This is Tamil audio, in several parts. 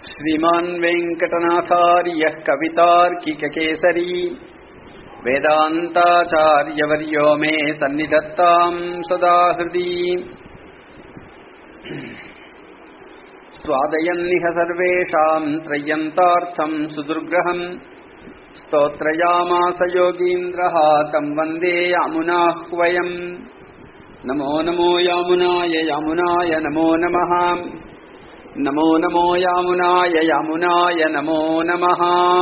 श्रीमान् वेङ्कटनाथार्यः कवितार्किककेसरी वेदान्ताचार्यवर्यो मे सन्निधत्ताम् सदा हृदि स्वादयन्निह सर्वेषाम् त्रय्यन्तार्थम् सुदुर्ग्रहम् स्तोत्रयामास योगीन्द्रः तम् वन्दे यामुनाह्वयम् नमो नमो यामुनाय यामुनाय नमो नमः नमो नमो यामुनाय यामुनाय नमो नमः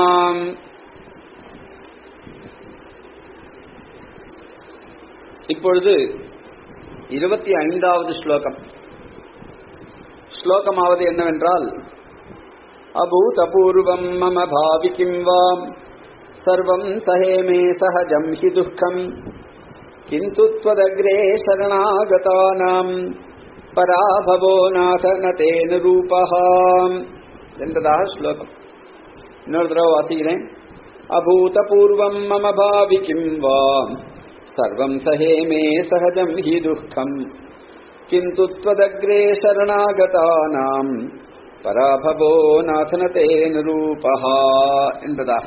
இப்பொழுது இருபத்தி ஐந்தாவது ஸ்லோகம் ஸ்லோகமாவது என்னவென்றால் அபூதபூர்வம் மம பாவி கிம் வாம் சர்வம் சஹே மே சஹஜம் ஹி துக்கம் கிந்து त्वदग्रे சரணாகதானாம் பராபவோ நாத நதேன ரூபஹா என்றதாக ஸ்லோகம் இன்னொரு தடவை வாசிக்கிறேன் அபூதபூர்வம் மம பாவி கிம் வாம் सर्वं सहे मे सहजं हि दुःखम् किन्तु त्वदग्रे शरणागतानाम् பராபவோ நாசனதே நிரூபஹா என்பதாக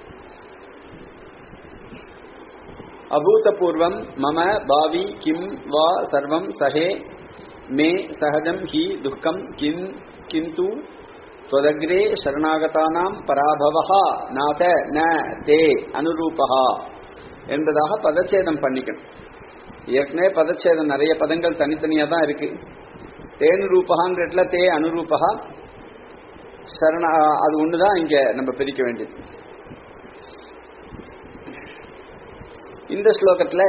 அபூதபூர்வம் மம பாவி கிம் வா சர்வம் சஹே மே சகஜம் ஹி துக்கம் கிம் கிந்து त्वदग्रे शरणागतानां பராபவஹா நாத ந தே அனுரூபஹா என்பதாக பதச்சேதம் பண்ணிக்கணும் ஏற்கனவே பதச்சேதம் நிறைய பதங்கள் தனித்தனியா தான் இருக்கு தேனு ரூபகான்ற இடத்துல தே அனுரூபகா சரண அது ஒண்ணுதான் இங்க நம்ம பிரிக்க வேண்டியது இந்த ஸ்லோகத்துல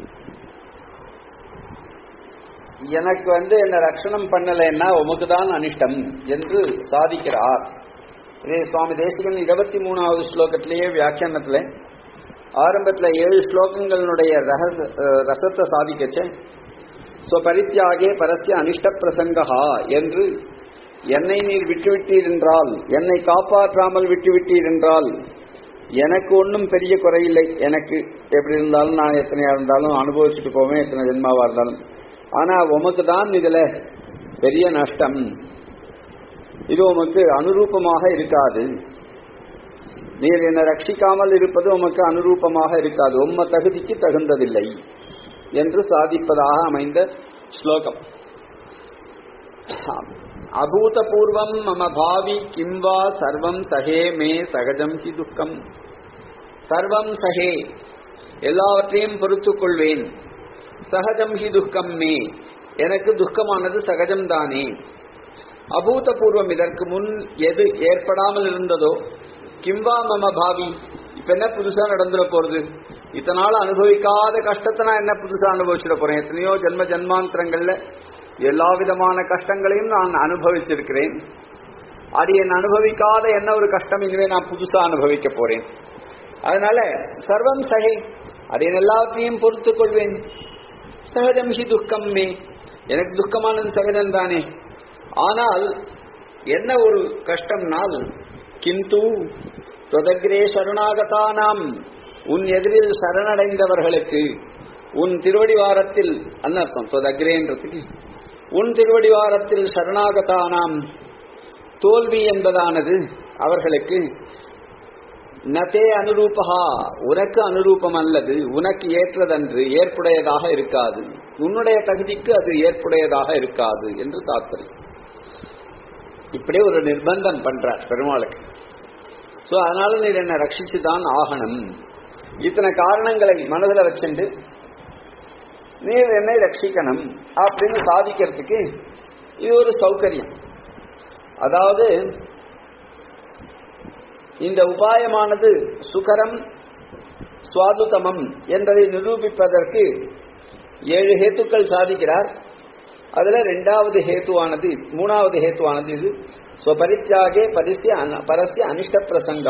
எனக்கு வந்து என்ன ரட்சணம் பண்ணலைன்னா உமக்கு தான் அனிஷ்டம் என்று சாதிக்கிறார் இதே சுவாமி தேசிகன் இருபத்தி மூணாவது ஸ்லோகத்திலேயே வியாக்கியானத்துல ஆரம்பத்தில் ஏழு ஸ்லோகங்களுடைய ரகச ரசத்தை சாதிக்கச்சே ஸ்வபரித்தியாகே பரஸ்ய அனிஷ்ட பிரசங்கா என்று என்னை நீர் விட்டுவிட்டீர் என்றால் என்னை காப்பாற்றாமல் விட்டுவிட்டீர் என்றால் எனக்கு ஒன்றும் பெரிய குறையில்லை எனக்கு எப்படி இருந்தாலும் நான் எத்தனையா இருந்தாலும் அனுபவிச்சுட்டு போவேன் எத்தனை ஜென்மாவா இருந்தாலும் ஆனா உமக்கு தான் இதுல பெரிய நஷ்டம் இது உமக்கு அனுரூபமாக இருக்காது நீர் என்னை ரட்சிக்காமல் இருப்பது உமக்கு அனுரூபமாக இருக்காது உம்ம தகுதிக்கு தகுந்ததில்லை என்று சாதிப்பதாக அமைந்த ஸ்லோகம் அபூதபூர்வம் மம பாவி கிம் வா சர்வம் சகே மே சகஜம் ஹி துக்கம் சர்வம் சகே எல்லாவற்றையும் பொறுத்துக் கொள்வேன் சகஜம் ஹி துக்கம் மே எனக்கு துக்கமானது சகஜம்தானே அபூதபூர்வம் இதற்கு முன் எது ஏற்படாமல் இருந்ததோ கிம்வா மம பாவி இப்ப என்ன புதுசா நடந்துட போறது இத்தனால அனுபவிக்காத கஷ்டத்தை நான் என்ன புதுசா அனுபவிச்சுட போறேன் எத்தனையோ ஜென்ம ஜென்மாந்திரங்கள்ல எல்லா விதமான கஷ்டங்களையும் நான் அனுபவிச்சிருக்கிறேன் அது என் அனுபவிக்காத என்ன ஒரு கஷ்டம் இனிமே நான் புதுசா அனுபவிக்க போறேன் அதனால சர்வம் சகை அது எல்லாத்தையும் பொறுத்துக் கொள்வேன் சகஜம் ஹி துக்கம் மே எனக்கு துக்கமானது சகஜம் தானே ஆனால் என்ன ஒரு கஷ்டம்னால் கிந்து தொதகிரே சரணாகதானாம் உன் எதிரில் சரணடைந்தவர்களுக்கு உன் திருவடிவாரத்தில் அன்னர்த்தம் தொதகிரேன்றதுக்கு உன் திருவடிவாரத்தில் சரணாகதானாம் தோல்வி என்பதானது அவர்களுக்கு நதே அனுரூபகா உனக்கு அனுரூபம் அல்லது உனக்கு ஏற்றதன்று ஏற்புடையதாக இருக்காது உன்னுடைய தகுதிக்கு அது ஏற்புடையதாக இருக்காது என்று தாத்பரியம் இப்படியே ஒரு நிர்பந்தம் பண்றார் பெருமாளுக்கு சோ அதனால நீர் என்ன ரட்சிச்சு தான் ஆகணும் இத்தனை காரணங்களை மனதில் வச்சுண்டு நீர் என்னை ரட்சிக்கணும் அப்படின்னு சாதிக்கிறதுக்கு இது ஒரு சௌகரியம் அதாவது இந்த உபாயமானது சுகரம் சுவாதுதமம் என்பதை நிரூபிப்பதற்கு ஏழு ஹேத்துக்கள் சாதிக்கிறார் அதுல ரெண்டாவது ஹேத்துவானது மூணாவது ஹேத்துவானது இது ஸ்வபரித்தியாகே பரிசிய பரசிய அனிஷ்ட பிரசங்கா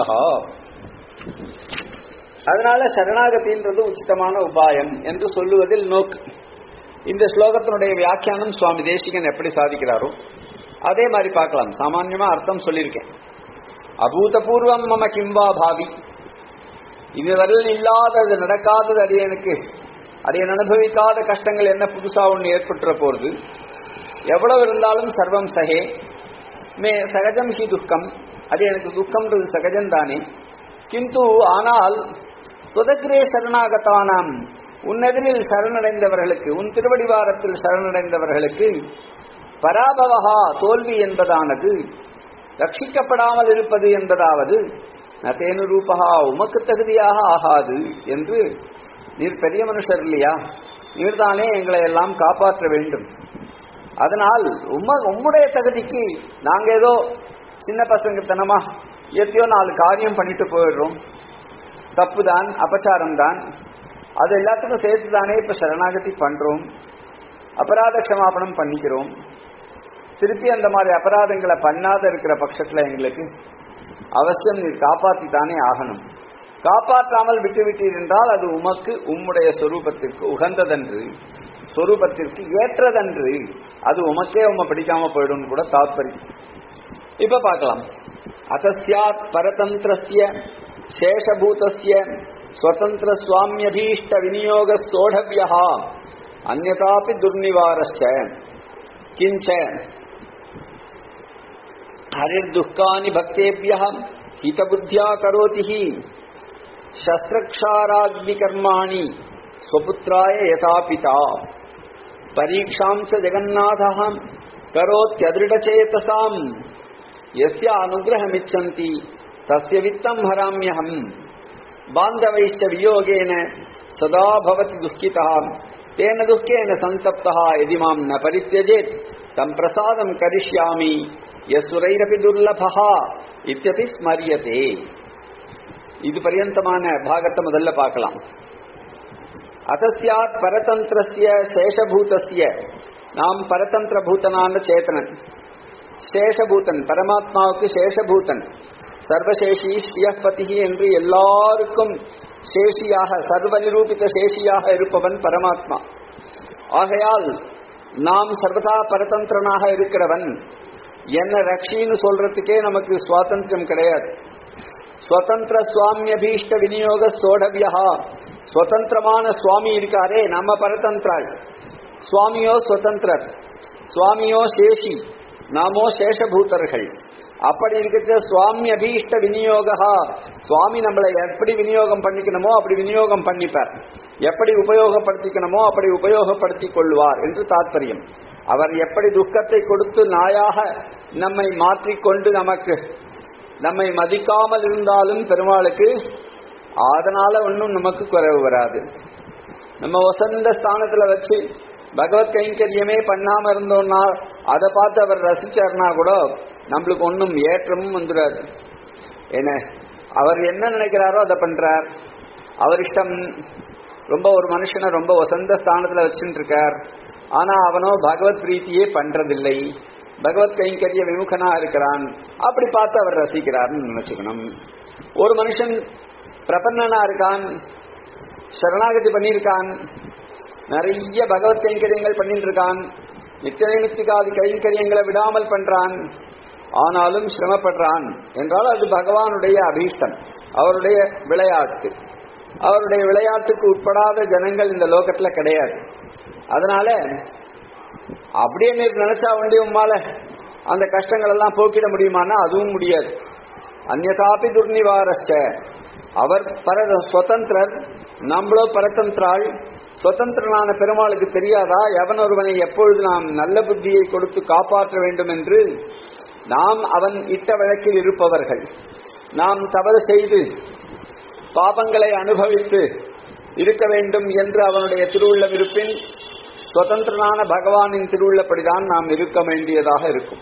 அதனால சரணாகதின்றது உச்சிதமான உபாயம் என்று சொல்லுவதில் நோக்கு இந்த ஸ்லோகத்தினுடைய வியாக்கியானம் சுவாமி தேசிகன் எப்படி சாதிக்கிறாரோ அதே மாதிரி பார்க்கலாம் சாமான்யமா அர்த்தம் சொல்லியிருக்கேன் அபூதபூர்வம் மம கிம்பா பாவி இதுவரையில் இல்லாதது நடக்காதது அடியனுக்கு அடியன் அனுபவிக்காத கஷ்டங்கள் என்ன புதுசா ஒன்று ஏற்பட்டுற போறது எவ்வளவு இருந்தாலும் சர்வம் சகே மே சகஜம் ஹி துக்கம் அது எனக்கு துக்கம்ன்றது சகஜம்தானே கிந்து ஆனால் துதகிரே சரணாகத்தானாம் உன்னெதிரில் சரணடைந்தவர்களுக்கு உன் திருவடிவாரத்தில் சரணடைந்தவர்களுக்கு பராபவகா தோல்வி என்பதானது ரட்சிக்கப்படாமல் இருப்பது என்பதாவது நதேனு ரூபகா உமக்கு தகுதியாக ஆகாது என்று நீர் பெரிய மனுஷர் இல்லையா நீர்தானே எங்களை எல்லாம் காப்பாற்ற வேண்டும் அதனால் உம்ம உம்முடைய தகுதிக்கு நாங்க ஏதோ சின்ன பசங்கத்தனமா எத்தையோ நாலு காரியம் பண்ணிட்டு போயிடுறோம் தப்பு தான் அபச்சாரம் தான் அது எல்லாத்துக்கும் சேர்த்து தானே இப்ப சரணாகதி பண்றோம் அபராத க்ஷமாபணம் பண்ணிக்கிறோம் திருப்பி அந்த மாதிரி அபராதங்களை பண்ணாத இருக்கிற பட்சத்துல எங்களுக்கு அவசியம் நீர் காப்பாத்தி தானே ஆகணும் காப்பாற்றாமல் விட்டுவிட்டீர் என்றால் அது உமக்கு உம்முடைய சொரூபத்திற்கு உகந்ததன்று சொரூபத்திற்கு ஏற்றதன்று அது உமக்கே உம பிடிக்காம போயிடும் கூட தாத்பரியம் இப்ப பார்க்கலாம் அத்தஸ்யாத் பரதந்திரஸ்ய சேஷபூதஸ்ய ஸ்வதந்திர சுவாமியபீஷ்ட விநியோக சோடவியா அந்நதாபி துர்நிவாரஸ்ச கிஞ்ச ஹரிர்துக்கானி பக்தேபிய ஹிதபுத்தியா கரோதி ஹி शस्त्रक्षाराग्निकर्माणि स्वपुत्राय यथा पिता परीक्षां च जगन्नाथः करोत्यदृढचेतसाम् यस्य अनुग्रहमिच्छन्ति तस्य वित्तं हराम्यहम् बान्धवैश्च वियोगेन सदा भवति दुःखितः तेन दुःखेन सन्तप्तः यदि मां न परित्यजेत् तं प्रसादं करिष्यामि यस्वरैरपि दुर्लभः इत्यपि स्मर्यते இது பரியந்தமான பாகத்தை முதல்ல பார்க்கலாம் அசஸ்யாத் பரதந்திரஸ்ய சேஷபூதஸ்ய நாம் பரதந்திர பூதனான சேத்தனன் சேஷபூதன் பரமாத்மாவுக்கு சேஷபூதன் சர்வசேஷி ஸ்ரீயபதி என்று எல்லாருக்கும் சேஷியாக சர்வ நிரூபித்த சேஷியாக இருப்பவன் பரமாத்மா ஆகையால் நாம் சர்வதா பரதந்திரனாக இருக்கிறவன் என்ன ரக்ஷின்னு சொல்றதுக்கே நமக்கு சுவாதந்திரம் கிடையாது ஸ்வதந்திர சுவாமியபீஷ்ட விநியோக சோடவியா ஸ்வதந்திரமான சுவாமி இருக்காரே நம்ம பரதந்திராள் சுவாமியோ ஸ்வதந்திரர் சுவாமியோ சேஷி நாமோ சேஷபூதர்கள் அப்படி இருக்கிற சுவாமி அபீஷ்ட விநியோகா சுவாமி நம்மளை எப்படி விநியோகம் பண்ணிக்கணுமோ அப்படி விநியோகம் பண்ணிப்பார் எப்படி உபயோகப்படுத்திக்கணுமோ அப்படி உபயோகப்படுத்திக் கொள்வார் என்று தாத்பரியம் அவர் எப்படி துக்கத்தை கொடுத்து நாயாக நம்மை மாற்றிக்கொண்டு நமக்கு நம்மை மதிக்காமல் இருந்தாலும் பெருமாளுக்கு அதனால ஒன்றும் நமக்கு குறைவு வராது நம்ம வசந்த ஸ்தானத்துல வச்சு பகவத் கைங்கரியமே பண்ணாம இருந்தோம்னா அதை பார்த்து அவர் ரசிச்சார்னா கூட நம்மளுக்கு ஒன்றும் ஏற்றமும் வந்துடாது என்ன அவர் என்ன நினைக்கிறாரோ அதை பண்றார் அவர் இஷ்டம் ரொம்ப ஒரு மனுஷனை ரொம்ப வசந்த ஸ்தானத்துல வச்சுட்டு இருக்கார் ஆனா அவனோ பகவத் பிரீத்தியே பண்றதில்லை பகவத் கைங்கரிய விமுகனா இருக்கிறான் அப்படி பார்த்து அவர் ரசிக்கிறார்னு நினைச்சுக்கணும் ஒரு மனுஷன் பிரபன்னனா இருக்கான் சரணாகதி பண்ணியிருக்கான் நிறைய பகவத் கைங்கரியங்கள் பண்ணிட்டு இருக்கான் நித்திய நித்திகாதி கைங்கரியங்களை விடாமல் பண்றான் ஆனாலும் சிரமப்படுறான் என்றால் அது பகவானுடைய அபீஷ்டம் அவருடைய விளையாட்டு அவருடைய விளையாட்டுக்கு உட்படாத ஜனங்கள் இந்த லோகத்துல கிடையாது அதனால அப்படியே நீர் நினைச்சா வேண்டிய உமால அந்த கஷ்டங்கள் எல்லாம் போக்கிட முடியுமானா அதுவும் முடியாது அந்நதாபி துர்நிவாரஸ்ச அவர் பர சுதந்திரர் நம்மளோ பரதந்திராள் சுதந்திரனான பெருமாளுக்கு தெரியாதா எவன் ஒருவனை எப்பொழுது நாம் நல்ல புத்தியை கொடுத்து காப்பாற்ற வேண்டும் என்று நாம் அவன் இட்ட வழக்கில் இருப்பவர்கள் நாம் தவறு செய்து பாபங்களை அனுபவித்து இருக்க வேண்டும் என்று அவனுடைய திருவுள்ளம் இருப்பின் சுதந்திரனான பகவானின் திருவுள்ளப்படிதான் நாம் இருக்க வேண்டியதாக இருக்கும்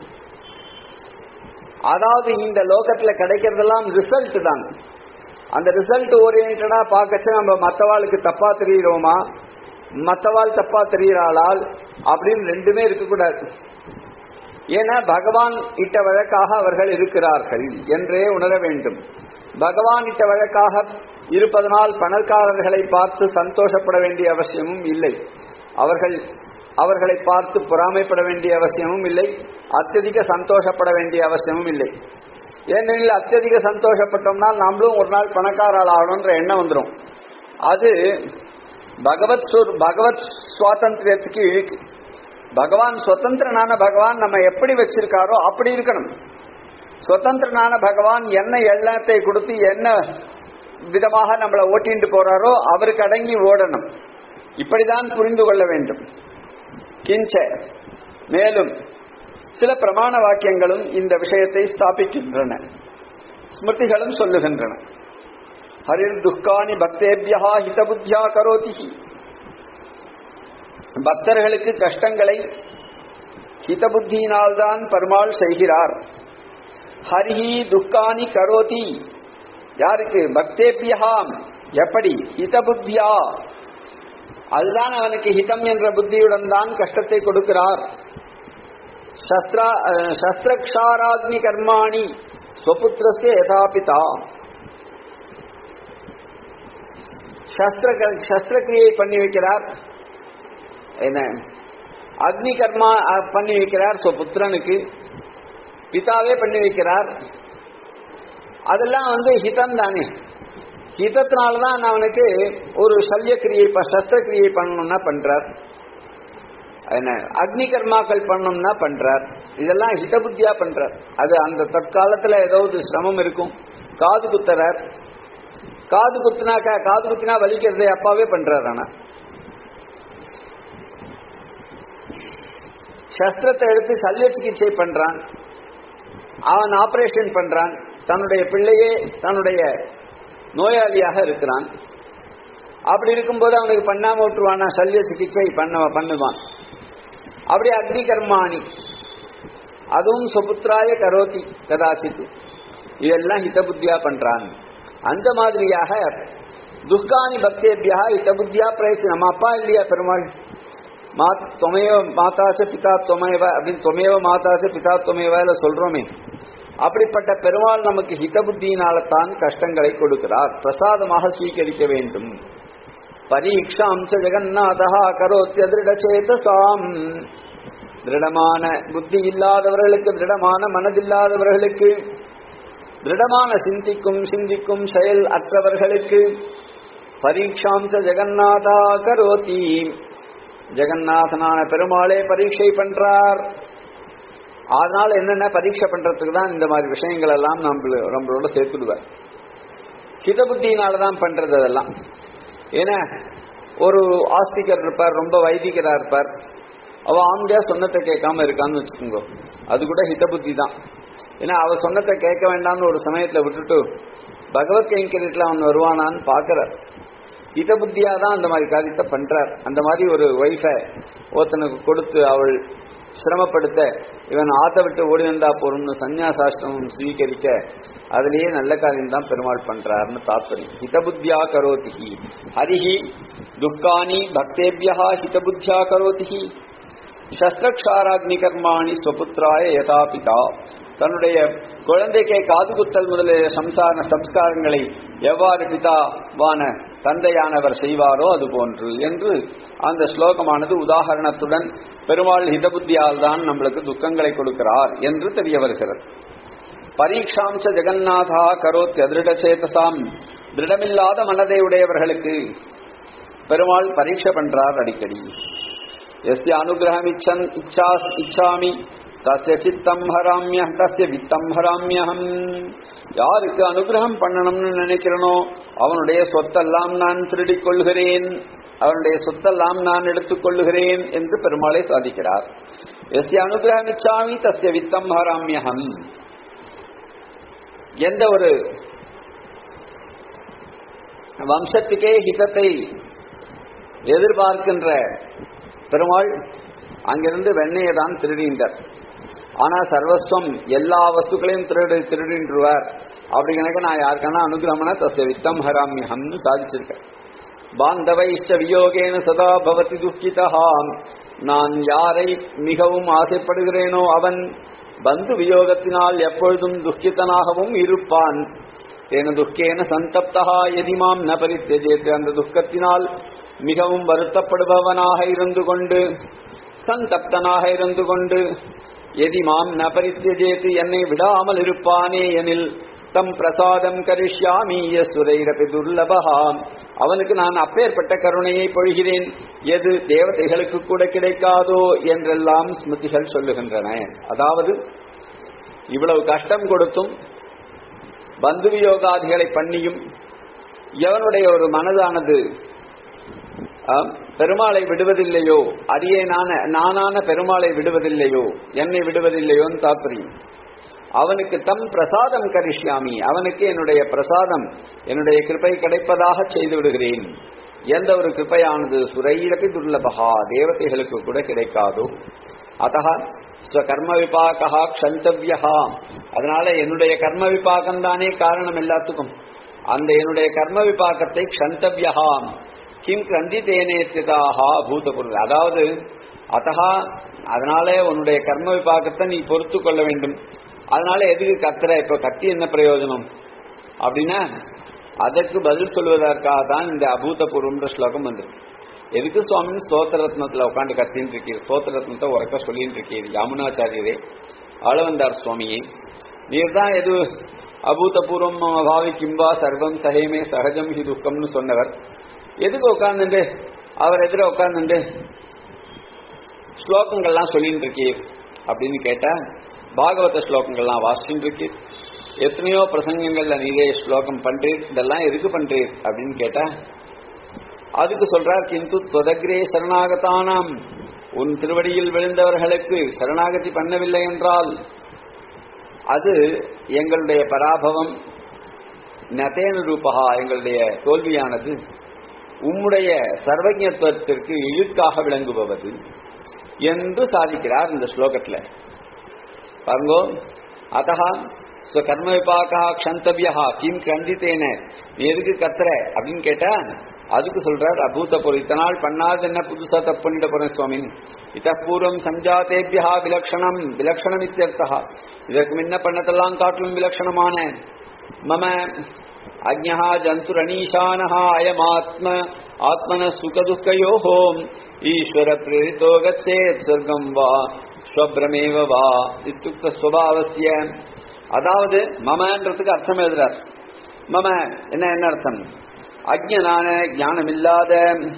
அதாவது இந்த லோகத்துல கிடைக்கிறதெல்லாம் ரிசல்ட் தான் அந்த ரிசல்ட் ஓரியன்டா பார்க்கச்சு நம்ம மத்தவாளுக்கு தப்பா தெரிகிறோமா மத்தவாள் தப்பா தெரிகிறாளால் அப்படின்னு ரெண்டுமே இருக்கக்கூடாது ஏன்னா பகவான் இட்ட வழக்காக அவர்கள் இருக்கிறார்கள் என்றே உணர வேண்டும் பகவான் இட்ட வழக்காக இருப்பதனால் பணக்காரர்களை பார்த்து சந்தோஷப்பட வேண்டிய அவசியமும் இல்லை அவர்கள் அவர்களை பார்த்து பொறாமைப்பட வேண்டிய அவசியமும் இல்லை அत्यதிக சந்தோஷப்பட வேண்டிய அவசியமும் இல்லை ஏனெனில் அत्यதிக சந்தோஷப்பட்டோம்னா நாமளும் ஒரு நாள் பணக்காரால் ஆகணுன்ற எண்ணம் வந்துடும் அது பகவத் சுர் பகவத் சுவாதந்திரியத்துக்கு இழுக்கு பகவான் சுதந்திரனான பகவான் நம்ம எப்படி வச்சிருக்காரோ அப்படி இருக்கணும் சுதந்திரனான பகவான் என்ன எண்ணத்தை கொடுத்து என்ன விதமாக நம்மளை ஓட்டிட்டு போறாரோ அவருக்கு அடங்கி ஓடணும் இப்படிதான் புரிந்து கொள்ள வேண்டும் கிஞ்ச மேலும் சில பிரமாண வாக்கியங்களும் இந்த விஷயத்தை ஸ்தாபிக்கின்றன ஸ்மிருதிகளும் சொல்லுகின்றன ஹரிர் துக்கானி பக்தேபியா ஹிதபுத்தியா கரோதி பக்தர்களுக்கு கஷ்டங்களை ஹிதபுத்தியினால்தான் பெருமாள் செய்கிறார் ஹரிஹி துக்கானி கரோதி யாருக்கு பக்தேபியகாம் எப்படி ஹிதபுத்தியா அதுதான் அவனுக்கு ஹிதம் என்ற புத்தியுடன் தான் கஷ்டத்தை கொடுக்கிறார் சஸ்திரா சஸ்திரக்ஷாராக்னி கர்மாணி ஸ்வபுத்திரஸ்ய யதாபிதா சஸ்திர சஸ்திரக்கிரியை பண்ணி வைக்கிறார் என்ன அக்னி கர்மா அஹ், பண்ணி வைக்கிறார் புத்திரனுக்கு பிதாவே பண்ணி வைக்கிறார் அதெல்லாம் வந்து ஹிதம் தானே ஹிதத்தினால்தான் அவனுக்கு ஒரு சல்யக்கிரியை ப- சஸ்திரக்கிரியை பண்ணணும்னா பண்றார் என்ன அக்னி கர்மாக்கள் பண்ணணும்னா பண்றார் இதெல்லாம் ஹிதபுத்தியா பண்றார் அது அந்த தற்காலத்துல ஏதாவது சிரமம் இருக்கும் காது குத்துறார் காது குத்துனாக்கா காது குத்தினா வலிக்கிறதை அப்பாவே பண்றார் ஆனா சஸ்திரத்தை எடுத்து சல்ய சிகிச்சை பண்றான் அவன் ஆபரேஷன் பண்றான் தன்னுடைய பிள்ளையே தன்னுடைய நோயாளியாக இருக்கிறான் அப்படி இருக்கும்போது அவனுக்கு பண்ணாம விட்டுருவானா சல்ய சிகிச்சை பண்ண பண்ணுவான் அப்படி அக்னி கர்மாணி அதுவும் சுபுத்திராய கரோதி கதாசித்து இதெல்லாம் ஹிதபுத்தியா பண்றான் அந்த மாதிரியாக துக்கானி பக்தேபியா ஹிதபுத்தியா பிரயச்சு நம்ம அப்பா இல்லையா பெருமாள் மா தொமையோ மாதாச பிதா தொமைவ அப்படின்னு தொமையவ மாதாச பிதா தொமைவல சொல்றோமே அப்படிப்பட்ட பெருமாள் நமக்கு ஹிதபுத்தியினால தான் கஷ்டங்களை கொடுக்கிறார் பிரசாதமாக ஸ்வீகரிக்க வேண்டும் பரீட்சாம் ச ஜெகநாதா கரோத்திய திருடச்சேதசாம் திருடமான புத்தி இல்லாதவர்களுக்கு திருடமான மனதில்லாதவர்களுக்கு திருடமான சிந்திக்கும் சிந்திக்கும் செயல் அற்றவர்களுக்கு பரீட்சாம் ச ஜெகநாதா கரோதி ஜெகநாதனான பெருமாளே பரீட்சை பண்றார் அதனால என்னென்ன பரீட்சை பண்றதுக்கு தான் இந்த மாதிரி விஷயங்கள் எல்லாம் நம்ம நம்மளோட சேர்த்துடுவார் ஹித புத்தியினால தான் பண்றது அதெல்லாம் ஏன்னா ஒரு ஆஸ்திகர் இருப்பார் ரொம்ப வைதிகரா இருப்பார் அவ ஆம்பியா சொன்னத்தை கேட்காம இருக்கான்னு வச்சுக்கோங்க அது கூட ஹித புத்தி தான் ஏன்னா அவ சொன்னத்தை கேட்க வேண்டாம்னு ஒரு சமயத்துல விட்டுட்டு பகவத் கைங்கரியத்துல அவன் வருவானான்னு பாக்குறார் ஹித புத்தியா தான் அந்த மாதிரி காரியத்தை பண்றார் அந்த மாதிரி ஒரு ஒய்ஃபை ஒருத்தனுக்கு கொடுத்து அவள் சிரமப்படுத்த இவன் ஆத்த விட்டு ஓடி வந்தா போறோம்னு சந்நியாசாஸ்திரமும் ஸ்வீகரிக்க அதுலயே நல்ல காரியம் தான் பெருமாள் பண்றாருன்னு தாத்பரியம் ஹிதபுத்தியா கரோதிஹி ஹரிஹி துக்கானி பக்தேபியா ஹிதபுத்தியா கரோதிஹி சஸ்திரக்ஷாராக்னி கர்மாணி ஸ்வபுத்திராய யதாபிதா தன்னுடைய குழந்தைக்கே காது குத்தல் முதலிய சம்சார சம்ஸ்காரங்களை எவ்வாறு பிதாவான தந்தையானவர் செய்வாரோ அது போன்று என்று அந்த ஸ்லோகமானது உதாகரணத்துடன் பெருமாள் ஹிதபுத்தியால் தான் நம்மளுக்கு துக்கங்களை கொடுக்கிறார் என்று தெரிய வருகிறது பரீட்சாம்ச ஜெகநாதா கரோத் அதிருடச்சேதசாம் திருடமில்லாத மனதை உடையவர்களுக்கு பெருமாள் பரீட்சை பண்றார் அடிக்கடி எஸ்ய அனுகிரகம் இச்சன் இச்சா இச்சாமி தஸ்ய சித்தம் ஹராமிய தஸ்ய வித்தம் ஹராமியகம் யாருக்கு அனுகிரகம் பண்ணணும்னு நினைக்கிறனோ அவனுடைய சொத்தெல்லாம் நான் திருடிக் கொள்கிறேன் அவனுடைய சொத்தெல்லாம் நான் எடுத்துக் கொள்ளுகிறேன் என்று பெருமாளை சாதிக்கிறார் எஸ்ய அனுகிரகம் இச்சாமி தஸ்ய வித்தம் ஹராமியகம் எந்த ஒரு வம்சத்துக்கே ஹிதத்தை எதிர்பார்க்கின்ற பெருமாள் அங்கிருந்து வெண்ணையை தான் திருடின்றார் ஆனா சர்வஸ்வம் எல்லா வஸ்துக்களையும் திருடு திருடின்றுவார் அப்படிங்கனக்க நான் யாருக்கான அனுகிரமன தஸ்ய வித்தம் ஹராமியம்னு சாதிச்சிருக்கேன் பாந்தவைஷ்ட வியோகேன சதா பவதி துக்கிதஹாம் நான் யாரை மிகவும் ஆசைப்படுகிறேனோ அவன் பந்து வியோகத்தினால் எப்பொழுதும் துக்கித்தனாகவும் இருப்பான் தேன துக்கேன சந்தப்தகா எதிமாம் ந பரித்தஜேத்து அந்த துக்கத்தினால் மிகவும் வருத்தப்படுபவனாக இருந்து கொண்டு சந்தப்தனாக இருந்து கொண்டு எதிமாம் ந பரித்தஜேத்து என்னை விடாமல் இருப்பானே எனில் தம் பிரசாதம் கரிஷ்யாமி யசுரைரபி துர்லபஹா அவனுக்கு நான் அப்பேற்பட்ட கருணையை பொழிகிறேன் எது தேவதைகளுக்கு கூட கிடைக்காதோ என்றெல்லாம் ஸ்மிருதிகள் சொல்லுகின்றன அதாவது இவ்வளவு கஷ்டம் கொடுத்தும் பந்து வியோகாதிகளை பண்ணியும் எவனுடைய ஒரு மனதானது ஆம், பெருமாளை விடுவதில்லையோ அடியே நான நானான பெருமாளை விடுவதில்லையோ என்னை விடுவதில்லையோன்னு தாத்பரியம் அவனுக்கு தம் பிரசாதம் கரிஷ்யாமி அவனுக்கு என்னுடைய பிரசாதம் என்னுடைய கிருபை கிடைப்பதாக செய்து விடுகிறேன் எந்த ஒரு கிருபையானது சுரையிலப்பி துர்லபகா தேவதைகளுக்கு கூட கிடைக்காதோ அத்தக ஸ்வகர்ம விபாகா க்ஷந்தவ்யா அதனால என்னுடைய கர்ம விபாகம் தானே காரணம் எல்லாத்துக்கும் அந்த என்னுடைய கர்ம விபாகத்தை க்ஷந்தவ்யா கிம் கிரந்தித்தேனேத்திதாக பூதபுருள் அதாவது அத்தகா அதனால உன்னுடைய கர்ம விபாகத்தை நீ பொறுத்து கொள்ள வேண்டும் அதனால எதுக்கு கத்துற இப்ப கத்தி என்ன பிரயோஜனம் அப்படின்னா அதற்கு பதில் சொல்வதற்காக தான் இந்த அபூதபூர்வம்ன்ற ஸ்லோகம் வந்து எதுக்கு சுவாமி ஸ்தோத்திர ரத்னத்துல உட்காந்து கத்தின்னு இருக்கீர் ஸ்தோத்திர ரத்னத்தை உறக்க சொல்லின்னு இருக்கீர் யாமுனாச்சாரியரே ஆளவந்தார் சுவாமியே நீர் தான் எது அபூதபூர்வம் பாவி கிம்பா சர்வம் சஹேமே சகஜம் ஹி துக்கம்னு சொன்னவர் எதுக்கு உட்கார்ந்துட்டு அவர் எதிர உட்கார்ந்துட்டு ஸ்லோகங்கள்லாம் சொல்லிட்டு இருக்கீர் அப்படின்னு கேட்டா பாகவத ஸ்லோகங்கள்லாம் வாசிச்சுட்டு இருக்கீர் எத்தனையோ பிரசங்கங்கள்ல நீரே ஸ்லோகம் பண்றீர் இதெல்லாம் எதுக்கு பண்றீர் அப்படின்னு கேட்டா அதுக்கு சொல்றார் கிந்து தொதக்ரே சரணாகதானாம் உன் திருவடியில் விழுந்தவர்களுக்கு சரணாகதி பண்ணவில்லை என்றால் அது எங்களுடைய பராபவம் நதேன ரூபகா எங்களுடைய தோல்வியானது உம்முடைய சர்வஜத்துவத்திற்கு இழுக்காக விளங்குபவது என்று சாதிக்கிறார் இந்த ஸ்லோகத்துல பாருங்கோ அதஹா கர்ம விபாகா க்ஷந்தவியா கிம் கண்டித்தேன நீ எதுக்கு கத்துற அப்படின்னு கேட்டா அதுக்கு சொல்றார் அபூத பொருள் இத்தனாள் பண்ணாது என்ன புதுசா தப்பு பண்ணிட போறேன் சுவாமி இத பூர்வம் சஞ்சாதேபியா விலக்ஷணம் விலக்ஷணம் இத்தியர்த்தா இதற்கு முன்ன பண்ணதெல்லாம் காட்டிலும் விலக்ஷணமான மம அஜ்ஞா ஜந்துரணீஷானஹ அயமாத்ம ஆத்மன சுகதுக்கயோஹோ ஈஸ்வர பிரேரிதோ கச்சேத் சொர்க்கம் வா ஸ்வப்ரமேவ வா இத்துக்த ஸ்வபாவசிய அதாவது மமன்றதுக்கு அர்த்தம் எழுதுறார் மம என்ன என்ன அர்த்தம் அஜ்ஞனான ஞானமில்லாத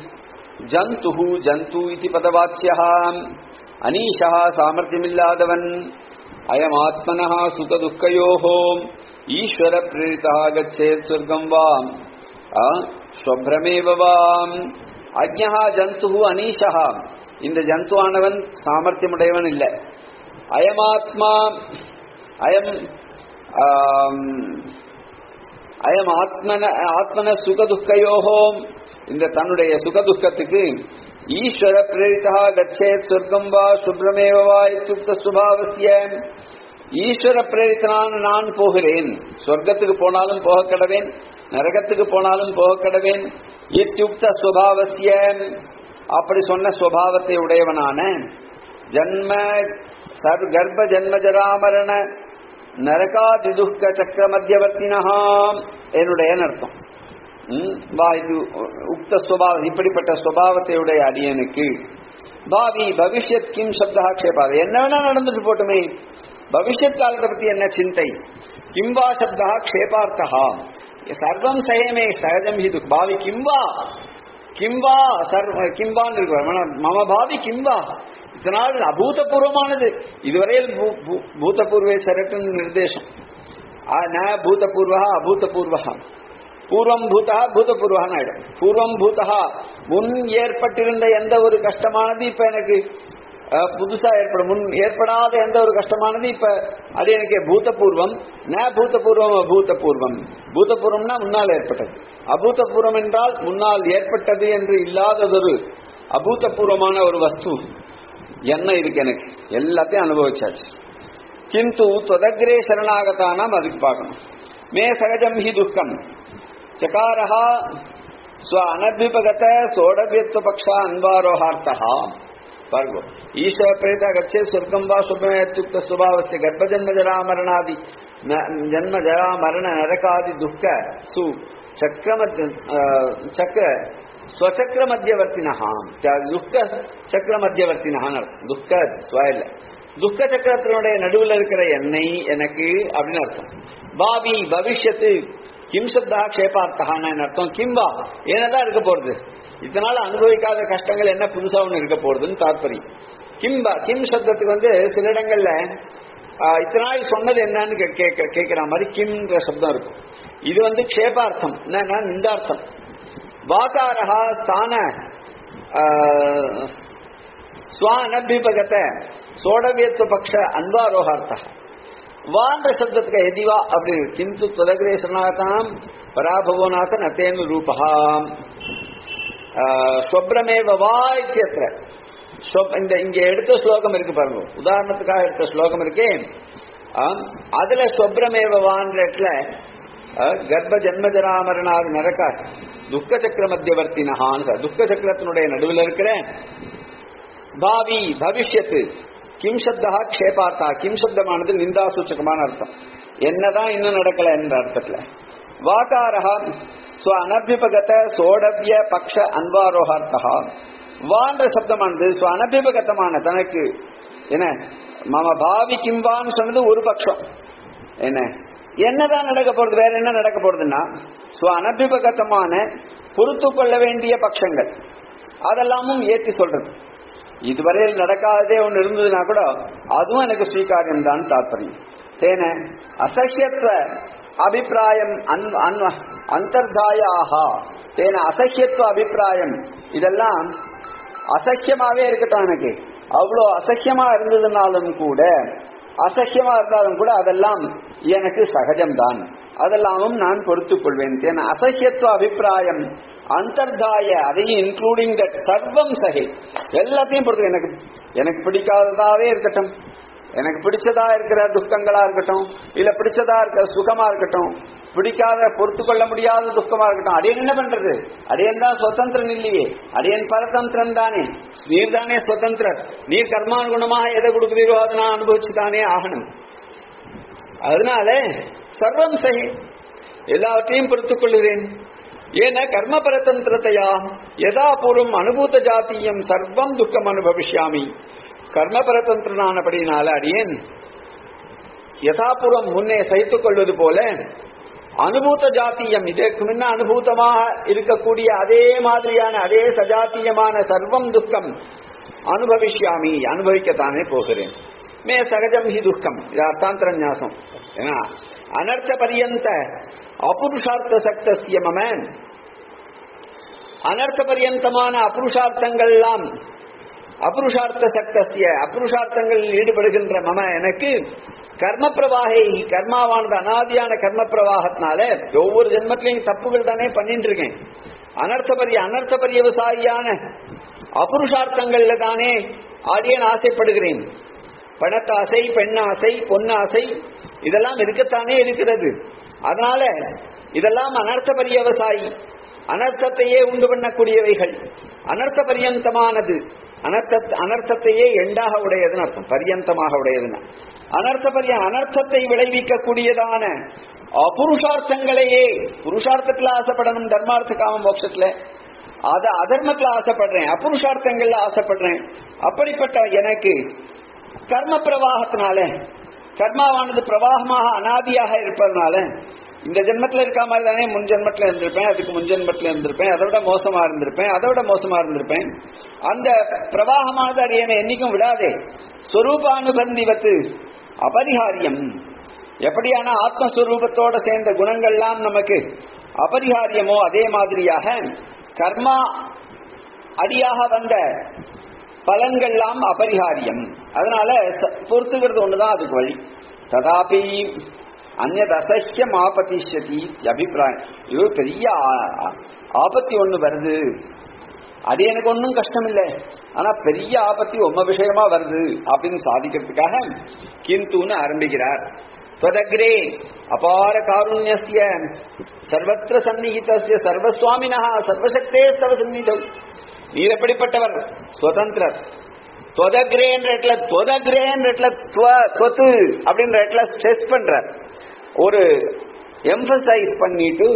ஜந்து ஜந்து இது பதவாச்சியா அனீஷா சாமர்த்தியமில்லாதவன் அயமாத்மன சுகதுக்கயோஹோ ஈஸ்வர பிரேரிதா கச்சேத் சொர்க்கம் வா ஸ்வப்ரமேவ வாம் அஜ்ஞா ஜந்து அனீஷா இந்த ஜந்துவானவன் சாமர்த்தியமுடையவன் இல்லை அயமாத்மா அயம் அயம் ஆத்மன ஆத்மன சுகதுக்கயோகோ இந்த தன்னுடைய சுகதுக்கத்துக்கு ஈஸ்வர பிரேரிதா கச்சேத் சொர்க்கம் வா சுப்ரமேவ வா இத்துக்த சுபாவசிய ஈஸ்வர பிரேரித்தனான நான் போகிறேன் சொர்க்கத்துக்கு போனாலும் போக கடவேன் நரகத்துக்கு போனாலும் போக கடவேன் இத்தியுக்த சுபாவசிய அப்படி சொன்ன சுபாவத்தை உடையவனான ஜன்ம சர் கர்ப்ப ஜன்ம ஜராமரண நரகாதி துக்க சக்கர மத்தியவர்த்தினஹா என்னுடைய அர்த்தம் வா இது உக்த சுபாவம் இப்படிப்பட்ட சுபாவத்தை உடைய அடியனுக்கு பாவி பவிஷ்யத் கிம் சப்தா க்ஷேபாத என்ன வேணா நடந்துட்டு போட்டுமே பவிஷ்யத் காலத்தை பத்தி என்ன சிந்தை கிம்பா சப்தா க்ஷேபார்த்தா சர்வம் சயமே சகஜம் இது பாவி கிம்பா கிம்பா சர்வ கிம்பான்னு இருக்கு மம பாவி கிம்பா இதனால் அபூதபூர்வமானது இதுவரையில் பூதபூர்வே சரட்டுன்னு நிர்தேசம் ந பூதபூர்வா அபூதபூர்வா பூர்வம் பூதா பூதபூர்வகான்னு ஆயிடும் பூர்வம் பூதா முன் ஏற்பட்டிருந்த எந்த ஒரு கஷ்டமானது இப்ப எனக்கு புதுசா ஏற்படும் முன் ஏற்படாத எந்த ஒரு கஷ்டமானது இப்ப அது எனக்கு பூதபூர்வம் ந பூதபூர்வம் அபூதபூர்வம் பூதபூர்வம்னா முன்னால் ஏற்பட்டது அபூதபூர்வம் என்றால் முன்னால் ஏற்பட்டது என்று இல்லாததொரு அபூதபூர்வமான ஒரு வஸ்து என்ன இருக்கு எனக்கு எல்லாத்தையும் அனுபவிச்சாச்சு கிந்து தொதக்ரே சரணாகதானாம் அதுக்கு பார்க்கணும் மே சகஜம் ஹி துக்கம் சகாரஹா ஸ்வ அனபிபகத சோடபியத்துவ பக்ஷா அன்பாரோஹார்த்தா பார்கோ ஈஸ்வர பிரேத கச்சே சொர்க்கம் வா சுபமேத்யுக்த சுபாவஸ்ய கர்ப்பஜன்ம ஜராமரணாதி ஜன்ம ஜராமரண நரகாதி துக்க சு சக்கரமத் சக்கர ஸ்வச்சக்கர மத்தியவர்த்தினா துக்க சக்கர மத்தியவர்த்தினா துக்க ஸ்வ இல்ல துக்க சக்கரத்தினுடைய நடுவில் இருக்கிற எண்ணெய் எனக்கு அப்படின்னு அர்த்தம் பாவி பவிஷ்யத்து கிம் சப்தா க்ஷேபார்த்தகான அர்த்தம் கிம்பா என்னதான் இருக்க போறது இதனால அனுபவிக்காத கஷ்டங்கள் என்ன புதுசா ஒண்ணு இருக்க போறதுன்னு தாற்பயம் கிம்பா கிம் சப்தத்துக்கு வந்து சில இடங்கள்ல ஆஹ், இத்தனை நாள் சொன்னது என்னன்னு கே- கேட்க கேட்கிற மாதிரி கிம்ன்ற சப்தம் இருக்கும் இது வந்து க்ஷேபார்த்தம் என்னன்னா நிந்தார்த்தம் வாகாரஹா ஸ்தான ஆஹ், ಸ್ವಾನಭ್ಯುಪಗತ ಸೋಡವ್ಯತ್ವ ಪಕ್ಷ ಅನ್ವಾರೋಹಾರ್ಥ ವಾಂದ್ರ ಶಬ್ದಕ್ಕೆ ಯದಿವಾ அப்படி கிந்து தொதகிரே சரணாதாம் பராபவோநாத நத்தேனு ரூபா ஸ்வப்ரமேவ வா இத்தியத்திர ஸ்வப்- இந்த இங்க எடுத்த ஸ்லோகம் இருக்கு பாருங்க உதாரணத்துக்காக எடுத்த ஸ்லோகம் இருக்கே ஆம், அதுல ஸ்வப்ரமேவ வான்ற இடத்துல அஹ், கர்ப்ப ஜன்மஜராமரணாது நரக துக்க சக்கர மத்தியவர்த்தினஹான்னு துக்க சக்கரத்தினுடைய நடுவில் இருக்கிற பாவி பவிஷ்யத்து கிம் சப்தா க்ஷேபார்த்தா கிம் சப்தமானது நிந்தா சூச்சகமான அர்த்தம் என்னதான் இன்னும் நடக்கல என்ற அர்த்தத்துல வாகாரஹா ஸ்வ அனபிபகத சோடவிய பக்ஷ அன்வாரோகார்த்தா வான்ற சப்தமானது ஸ்வ அனபிபகதமான தனக்கு என்ன மம பாவி கிம்பான்னு சொன்னது ஒரு பட்சம் என்ன என்னதான் நடக்க போறது வேற என்ன நடக்க போறதுன்னா ஸ்வ அனபிபகதமான பொறுத்து கொள்ள வேண்டிய பட்சங்கள் அதெல்லாமும் ஏத்தி சொல்றது இதுவரையில் நடக்காததே ஒன்று இருந்ததுன்னா கூட அதுவும் எனக்கு ஸ்வீகாரியம் தான் தாற்பயம் தேன அசஹ்யத்துவ அபிப்பிராயம் அன்- அன்- அந்தர்தாயாக தேன அசஹ்யத்துவ அபிப்பிராயம் இதெல்லாம் அசக்கியமாவே இருக்கட்டும் எனக்கு அவ்வளோ அசக்கியமா இருந்ததுனாலும் கூட அசக்கியமா இருந்தாலும் கூட அதெல்லாம் எனக்கு சகஜம்தான் அதெல்லாமும் நான் பொறுத்துக் கொள்வேன் ஏன்னா அசக்கியத்துவ அபிப்பிராயம் அந்தர்தாய அதையும் இன்க்ளூடிங் தட் சர்வம் சகை எல்லாத்தையும் பொறுத்து எனக்கு எனக்கு பிடிக்காததாவே இருக்கட்டும் எனக்கு பிடிச்சதா இருக்கிற துக்கங்களா இருக்கட்டும் இல்ல பிடிச்சதா இருக்கிற சுகமா இருக்கட்டும் பிடிக்காத பொறுத்து கொள்ள முடியாத துக்கமா இருக்கட்டும் அடியன் என்ன பண்றது அடியன் தான் சுதந்திரன் இல்லையே அடியன் பரதந்திரன் தானே நீர் தானே சுதந்திரர் நீர் கர்மானுகுணமாக எதை கொடுக்குறீரோ அதை நான் அனுபவிச்சு தானே ஆகணும் அதனால சர்வம் சகி எல்லாவற்றையும் பொறுத்துக் கொள்ளுகிறேன் ஏன கர்ம பரதந்திரத்தையா யதா பூர்வம் அனுபூத ஜாத்தியம் சர்வம் துக்கம் அனுபவிஷ்யாமி கர்ம பரதந்திரனானபடினால அடியேன் யதாபூர்வம் முன்னே சகித்துக் கொள்வது போல அனுபூத ஜாத்தியம் இதற்கு முன்ன அனுபூதமாக இருக்கக்கூடிய அதே மாதிரியான அதே சஜாத்தியமான சர்வம் துக்கம் அனுபவிஷ்யாமி அனுபவிக்கத்தானே போகிறேன் மே சகஜம் ஹி துக்கம் இது அர்த்தாந்தர ஞாசம் ஏன்னா அனர்த்த பரியந்த அபுருஷார்த்த சக்தசிய மம அனர்த்த பரியந்தமான அபுருஷார்த்தங்கள் எல்லாம் அபுருஷார்த்த சக்தசிய அபுருஷார்த்தங்களில் ஈடுபடுகின்ற மம எனக்கு கர்ம பிரவாகை கர்மாவானது அனாதியான கர்ம பிரவாகத்தினால ஒவ்வொரு ஜென்மத்திலையும் தப்புகள் தானே பண்ணிட்டு இருக்கேன் அனர்த்த பரிய அனர்த்த பரியவசாயியான அபுருஷார்த்தங்கள்ல தானே ஆடியன் ஆசைப்படுகிறேன் பணத்தாசை பெண்ணாசை பொன்னாசை இதெல்லாம் இருக்கத்தானே இருக்கிறது அதனால இதெல்லாம் அனர்த்த பரியவசாயி அனர்த்தத்தையே உண்டு பண்ணக்கூடியவைகள் அனர்த்த பரியந்தமானது அனர்த்த அனர்த்தத்தையே எண்டாக உடையதுன்னு அர்த்தம் பரியந்தமாக உடையதுன்னு அனர்த்த பரிய அனர்த்தத்தை விளைவிக்கக்கூடியதான அபுருஷார்த்தங்களையே புருஷார்த்தத்துல ஆசைப்படணும் தர்மார்த்த காம மோட்சத்துல அத அதர்மத்துல ஆசைப்படுறேன் அபுருஷார்த்தங்கள்ல ஆசைப்படுறேன் அப்படிப்பட்ட எனக்கு கர்ம பிரவாகத்தினால கர்மாவானது பிரவாகமாக அனாதியாக இருப்பதனால இந்த ஜென்மத்துல இருக்க மாதிரி தானே முன் ஜென்மத்துல இருந்திருப்பேன் அதுக்கு முன் ஜென்மத்துல இருந்திருப்பேன் அதை விட மோசமா இருந்திருப்பேன் அதை விட மோசமா இருந்திருப்பேன் அந்த பிரவாகமானது அது என்னை என்னைக்கும் விடாதே சொரூபானுபந்திவத்து அபரிகாரியம் எப்படியான ஆத்மஸ்வரூபத்தோட சேர்ந்த குணங்கள்லாம் நமக்கு அபரிகாரியமோ அதே மாதிரியாக கர்மா அடியாக வந்த பலன்கள்லாம் அபரிகாரியம் அதனால ச- பொறுத்துக்கிறது ஒண்ணுதான் அதுக்கு வழி ததாபி அந்நத் அசஹ்யம் ஆபத்திஷதி அபிப்பிராயம் இது பெரிய ஆ- ஆ- ஆபத்தி ஒண்ணு வருது அது எனக்கு ஒன்றும் கஷ்டம் இல்லை ஆனா பெரிய ஆபத்தி உம்ம விஷயமா வருது அப்படின்னு சாதிக்கிறதுக்காக கிந்துன்னு ஆரம்பிக்கிறார் त्वदग्रे அபார காருண்யஸ்ய சர்வத்திர சந்நிகிதஸ்ய சர்வசுவாமினா சர்வசக்தே தவ சந்நிதம் நீர் எப்படிப்பட்டவர் சுதந்திரர் தொதக்ரேன்ற இடத்துல தொதக்ரேன்ற இடத்துல துவ- தொத்து அப்படின்ற இடத்துல ஸ்ட்ரெஸ் பண்றார் ஒரு எம்பசைஸ் பண்ணிட்டு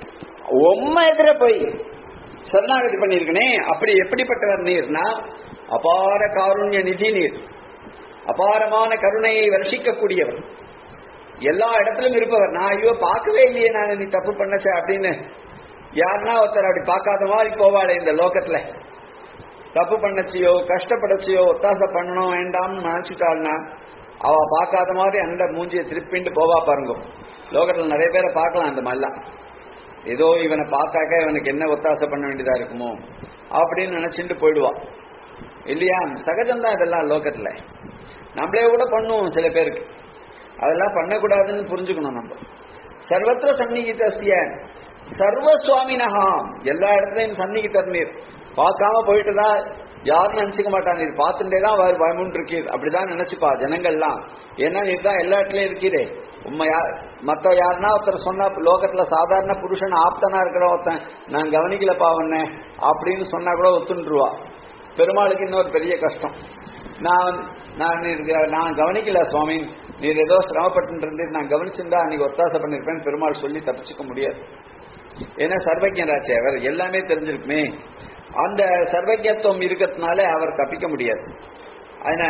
உம்ம எதிர போய் சரணாகதி பண்ணிருக்கனே அப்படி எப்படிப்பட்டவர் நீர்னா அபார காருண்ய நிதி நீர் அபாரமான கருணையை வருஷிக்கக்கூடியவர் எல்லா இடத்திலும் இருப்பவர் நான் ஐயோ பார்க்கவே இல்லையே நான் நீ தப்பு பண்ணச்ச அப்படின்னு யாருன்னா ஒருத்தர் அப்படி பார்க்காத மாதிரி போவாளே இந்த லோகத்துல தப்பு பண்ணச்சியோ கஷ்டப்படச்சியோ ஒத்தாசை பண்ணணும் வேண்டாம்னு நினைச்சுட்டாள்னா அவ பார்க்காத மாதிரி அந்த மூஞ்சியை திருப்பிண்டு போவா பாருங்க லோகத்துல நிறைய பேரை பார்க்கலாம் அந்த மாதிரிலாம் ஏதோ இவனை பார்த்தாக்க இவனுக்கு என்ன ஒத்தாசை பண்ண வேண்டியதா இருக்குமோ அப்படின்னு நினைச்சுட்டு போயிடுவா இல்லையா சகஜம்தான் இதெல்லாம் லோகத்துல நம்மளே கூட பண்ணுவோம் சில பேருக்கு அதெல்லாம் பண்ணக்கூடாதுன்னு புரிஞ்சுக்கணும் நம்ம சர்வத்திர சந்நிகிதஸ்ய சர்வ சுவாமினஹா எல்லா இடத்துலயும் சந்நிகிதர் நீர் பார்க்காம போயிட்டுதா யாரும் நினைச்சுக்க மாட்டாங்க இது பார்த்துட்டே தான் அவர் பயமுன் இருக்கீர் அப்படிதான் நினைச்சுப்பா ஜனங்கள்லாம் ஏன்னா நீர் தான் எல்லா இடத்துலயும் இருக்கீரே உண்மை யார் மற்ற யாருன்னா ஒருத்தர் சொன்னா லோகத்துல சாதாரண புருஷன் ஆப்தனா இருக்கிற ஒருத்தன் நான் கவனிக்கலப்பா உன்ன அப்படின்னு சொன்னா கூட ஒத்துண்டுருவா பெருமாளுக்கு இன்னொரு பெரிய கஷ்டம் நான் நான் நீர் நான் கவனிக்கல சுவாமி நீர் ஏதோ சிரமப்பட்டு இருந்து நான் கவனிச்சிருந்தா அன்னைக்கு ஒத்தாசை பண்ணிருப்பேன் பெருமாள் சொல்லி தப்பிச்சுக்க முடியாது ஏன்னா சர்வஜராச்சே அவர் எல்லாமே தெரிஞ்சிருக்குமே அந்த சர்வஜத்துவம் இருக்கிறதுனால அவர் தப்பிக்க முடியாது அதனால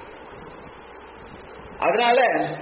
அதனால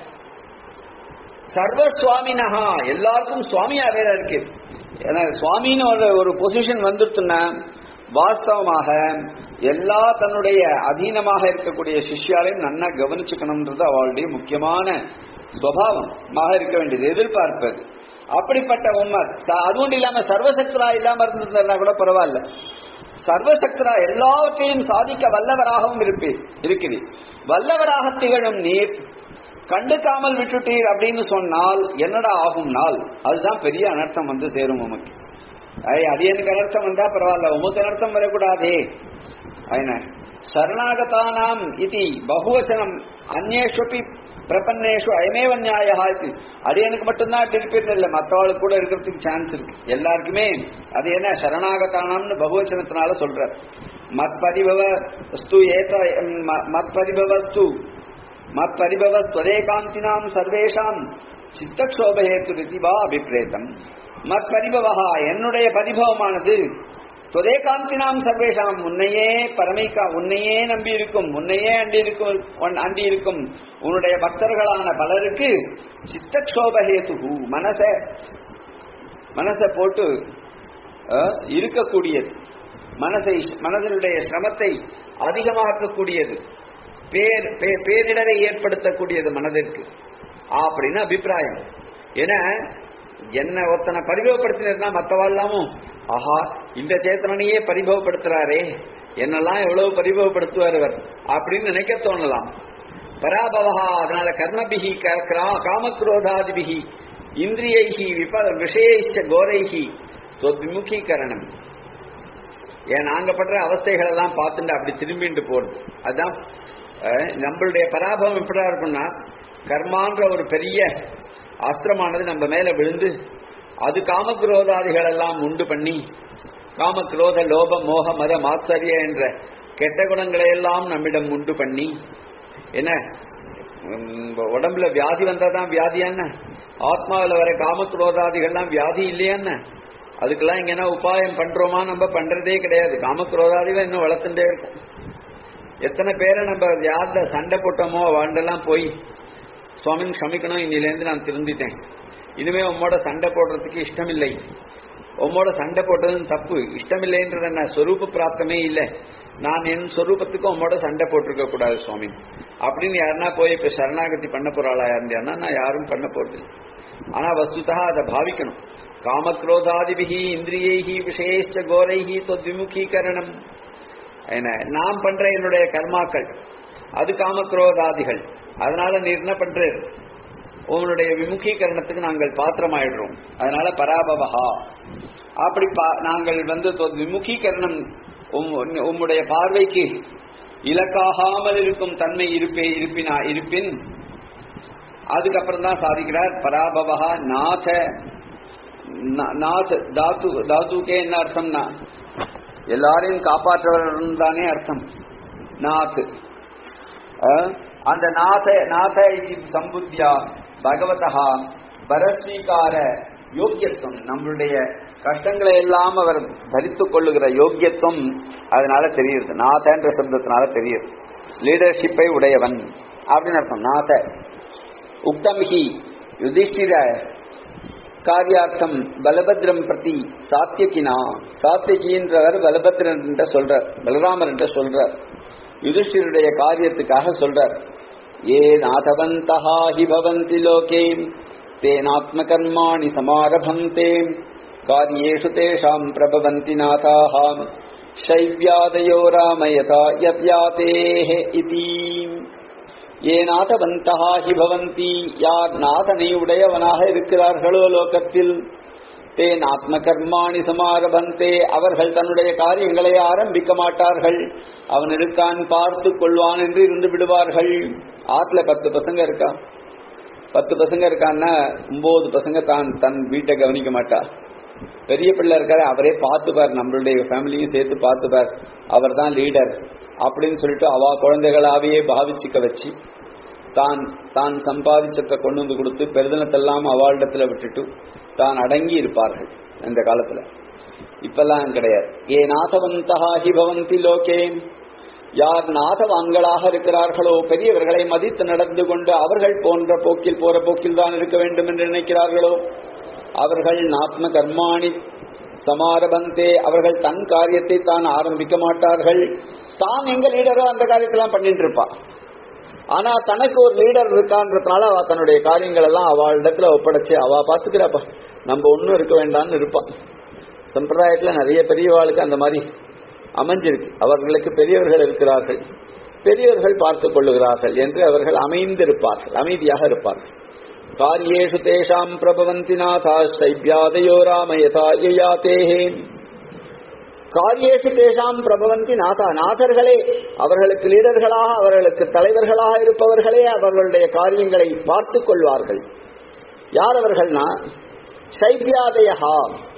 சர்வ சுவாமினஹா எல்லாருக்கும் சுவாமியா வேற இருக்கு ஏன்னா சுவாமின்னு ஒரு ஒரு பொசிஷன் வந்துருச்சுன்னா வாஸ்தவமாக எல்லா தன்னுடைய அதீனமாக இருக்கக்கூடிய சிஷ்யாலையும் நன்னா கவனிச்சுக்கணும்ன்றது அவளுடைய முக்கியமான சுவாவமாக இருக்க வேண்டியது எதிர்பார்ப்பது அப்படிப்பட்ட உண்மை அதுவும் இல்லாம சர்வசக்தரா இல்லாம இருந்ததுன்னா கூட பரவாயில்ல சர்வசக்தரா எல்லாவற்றையும் சாதிக்க வல்லவராகவும் இருப்பீர் இருக்குது வல்லவராக திகழும் நீர் கண்டுக்காமல் விட்டுட்டீர் அப்படின்னு சொன்னால் என்னடா ஆகும் நாள் அதுதான் பெரிய அனர்த்தம் வந்து சேரும் உமக்கு ஐ அது எனக்கு அனர்த்தம் வந்தா பரவாயில்ல உமக்கு அனர்த்தம் வரக்கூடாதே ఆయన சரணாகதானாம் இது பகுவச்சனம் அந்நேஷுபி பிரபன்னேஷு அயமேவ நியாயா இது அடியனுக்கு மட்டும்தான் இப்படி இருப்பீர்கள் இல்லை மற்றவாளுக்கு கூட இருக்கிறதுக்கு சான்ஸ் இருக்கு எல்லாருக்குமே அது என்ன சரணாகதானாம்னு பகுவச்சனத்தினால சொல்றார் மத்பரிபவ ஸ்து ஏத மத்பரிபவஸ்து மத்பரிபவ ஸ்வதேகாந்தினாம் சர்வேஷாம் சித்தக்ஷோபஹேத்து ரிதிவா அபிப்பிரேதம் மத்பரிபவா என்னுடைய பரிபவமானது தொதேகாந்தினாம் சர்வேஷாம் உன்னையே பரமைக்கா உன்னையே நம்பி இருக்கும் உன்னையே அண்டி இருக்கும் அண்டி இருக்கும் உன்னுடைய பக்தர்களான பலருக்கு சித்தக்ஷோபஹேது மனச மனசை போட்டு இருக்கக்கூடியது மனசை மனதனுடைய சிரமத்தை அதிகமாக்கக்கூடியது பேர் பேரிடரை ஏற்படுத்தக்கூடியது மனதிற்கு அப்படின்னு அபிப்பிராயம் ஏன்னா என்ன ஒருத்தனை பரிபவப்படுத்தினா மற்றவாழ்லாமும் ஆஹா இந்த சேத்தனையே பரிபவப்படுத்துறாரே என்னெல்லாம் எவ்வளவு பரிபவப்படுத்துவார் அவர் அப்படின்னு நினைக்க தோணலாம் பராபவா அதனால கர்மபிகி காமக்ரோதாதிபிகி இந்திரியைகி விப விஷயிச்ச கோரைகி விமுகீகரணம் ஏன் நாங்க படுற அவஸ்தைகள் எல்லாம் பார்த்துட்டு அப்படி திரும்பிட்டு போறது அதுதான் நம்மளுடைய பராபவம் எப்படா இருக்கும்னா கர்மான்ற ஒரு பெரிய அஸ்திரமானது நம்ம மேல விழுந்து அது காமக்ரோதாதிகள் எல்லாம் உண்டு பண்ணி காமக்ரோத லோப மோக மத மாத்சரிய என்ற கெட்ட குணங்களை எல்லாம் நம்மிடம் உண்டு பண்ணி என்ன உடம்புல வியாதி வந்தாதான் வியாதியான்னு ஆத்மாவில் வர காமக்ரோதாதிகள்லாம் வியாதி இல்லையான்னு அதுக்கெல்லாம் இங்க என்ன உபாயம் பண்றோமா நம்ம பண்றதே கிடையாது காமக்ரோதாதிகள் இன்னும் வளர்த்துட்டே இருக்கும் எத்தனை பேரை நம்ம யார்ல சண்டை போட்டோமோ வாண்டெல்லாம் போய் சுவாமின்னு க்ஷமிக்கணும் இன்னிலேருந்து நான் திருந்திட்டேன் இனிமே உம்மோட சண்டை போடுறதுக்கு இஷ்டம் இல்லை உம்மோட சண்டை போட்டதும் தப்பு இஷ்டம் இல்லைன்றது என்ன சொரூப பிராப்தமே இல்லை நான் என் சொரூபத்துக்கு உம்மோட சண்டை போட்டிருக்க கூடாது சுவாமி அப்படின்னு யாருன்னா போய் இப்ப சரணாகதி பண்ண போறாளா இருந்தா நான் யாரும் பண்ண போறது ஆனா வஸ்துதா அதை பாவிக்கணும் காமக்ரோதாதிபிகி இந்திரியைகி விஷயேஷ்ட கோரைகி தொத்விமுகீகரணம் என்ன நான் பண்ற என்னுடைய கர்மாக்கள் அது காமக்ரோதாதிகள் அதனால நீ என்ன பண்ற உன்னுடைய விமுகீகரணத்துக்கு நாங்கள் பாத்திரமாயிடுறோம் அதனால பராபவஹா அப்படி நாங்கள் வந்து விமுகீகரணம் உம்முடைய பார்வைக்கு இலக்காகாமல் இருக்கும் தன்மை இருப்பே இருப்பினா இருப்பின் அதுக்கப்புறம் தான் சாதிக்கிறார் பராபவஹா நாத நாத் தாத்து தாத்துக்கே என்ன அர்த்தம்னா எல்லாரையும் காப்பாற்றவர் தானே அர்த்தம் நாத் அந்த நாத நாத இது சம்புத்தியா பகவதா பரஸ்வீகார யோக்கியத்துவம் நம்மளுடைய கஷ்டங்களை எல்லாம் அவர் தரித்துக் கொள்ளுகிற யோக்கியத்துவம் அதனால தெரியுது நாதன்ற சப்தத்தினால தெரியுது லீடர்ஷிப்பை உடையவன் அப்படின்னு அர்த்தம் நாத உக்தம் ஹி யுதிஷ்டிர காரியார்த்தம் பலபத்ரம் பிரதி சாத்தியகினா சாத்தியகின்றவர் பலபத்ரன் என்ற சொல்றார் பலராமர் என்ற சொல்றார் யுதிஷ்டிருடைய காரியத்துக்காக சொல்றார் ஏ நாதவந்தா ஹி பவந்தி லோகே தேனாத்மகர்மாணி சமாரபந்தே காரியேஷு தேஷாம் பிரபவந்தி நாதாக शैव्यादयो रामयता यत्यातेः इति ஏ நாதவந்தா ஹி பவந்தி யார் நாதனை உடையவனாக இருக்கிறார்களோ லோகத்தில் தேன் ஆத்ம கர்மாணி சமாரபந்தே அவர்கள் தன்னுடைய காரியங்களை ஆரம்பிக்க மாட்டார்கள் அவன் இருக்கான் பார்த்து கொள்வான் என்று இருந்து விடுவார்கள் ஆத்துல பத்து பசங்க இருக்கா பத்து பசங்க இருக்கான்னா ஒன்பது பசங்க தான் தன் வீட்டை கவனிக்க மாட்டா பெரிய பிள்ளை இருக்காரு அவரே பார்த்துப்பார் நம்மளுடைய ஃபேமிலியும் சேர்த்து பார்த்துப்பார் அவர் தான் லீடர் அப்படின்னு சொல்லிட்டு அவ குழந்தைகளாவே பாவிச்சுக்க வச்சு தான் தான் சம்பாதிச்சத்தை கொண்டு வந்து கொடுத்து பெருதனத்தெல்லாம் அவளிடத்துல விட்டுட்டு தான் அடங்கி இருப்பார்கள் இந்த காலத்துல இப்பெல்லாம் கிடையாது ஏ நாசவந்தா ஹி பவந்தி லோகே யார் நாதவான்களாக இருக்கிறார்களோ பெரியவர்களை மதித்து நடந்து கொண்டு அவர்கள் போன்ற போக்கில் போற போக்கில் தான் இருக்க வேண்டும் என்று நினைக்கிறார்களோ அவர்கள் நாத்ம கர்மாணி சமாரபந்தே அவர்கள் தன் காரியத்தை தான் ஆரம்பிக்க மாட்டார்கள் தான் எங்க லீடரோ அந்த காரியத்தெல்லாம் பண்ணிட்டு இருப்பா ஆனா தனக்கு ஒரு லீடர் இருக்கான்றதுனால அவ தன்னுடைய காரியங்கள் எல்லாம் அவள் இடத்துல ஒப்படைச்சு அவ பாத்துக்கிறாப்பா நம்ம ஒன்னும் இருக்க வேண்டாம்னு இருப்பான் சம்பிரதாயத்துல நிறைய பெரியவாளுக்கு அந்த மாதிரி அமைஞ்சிருக்கு அவர்களுக்கு பெரியவர்கள் இருக்கிறார்கள் பெரியவர்கள் பார்த்துக் கொள்ளுகிறார்கள் என்று அவர்கள் அமைந்திருப்பார்கள் அமைதியாக இருப்பார்கள் காரியேஷு தேஷாம் பிரபவந்தி நாதா சைவ்யாதயோ ராம யதா யயாதேஹே காரியேஷு தேஷாம் பிரபவந்தி நாதா நாதர்களே அவர்களுக்கு லீடர்களாக அவர்களுக்கு தலைவர்களாக இருப்பவர்களே அவர்களுடைய காரியங்களை பார்த்துக் கொள்வார்கள் யார் அவர்கள்னா சைபியாதயா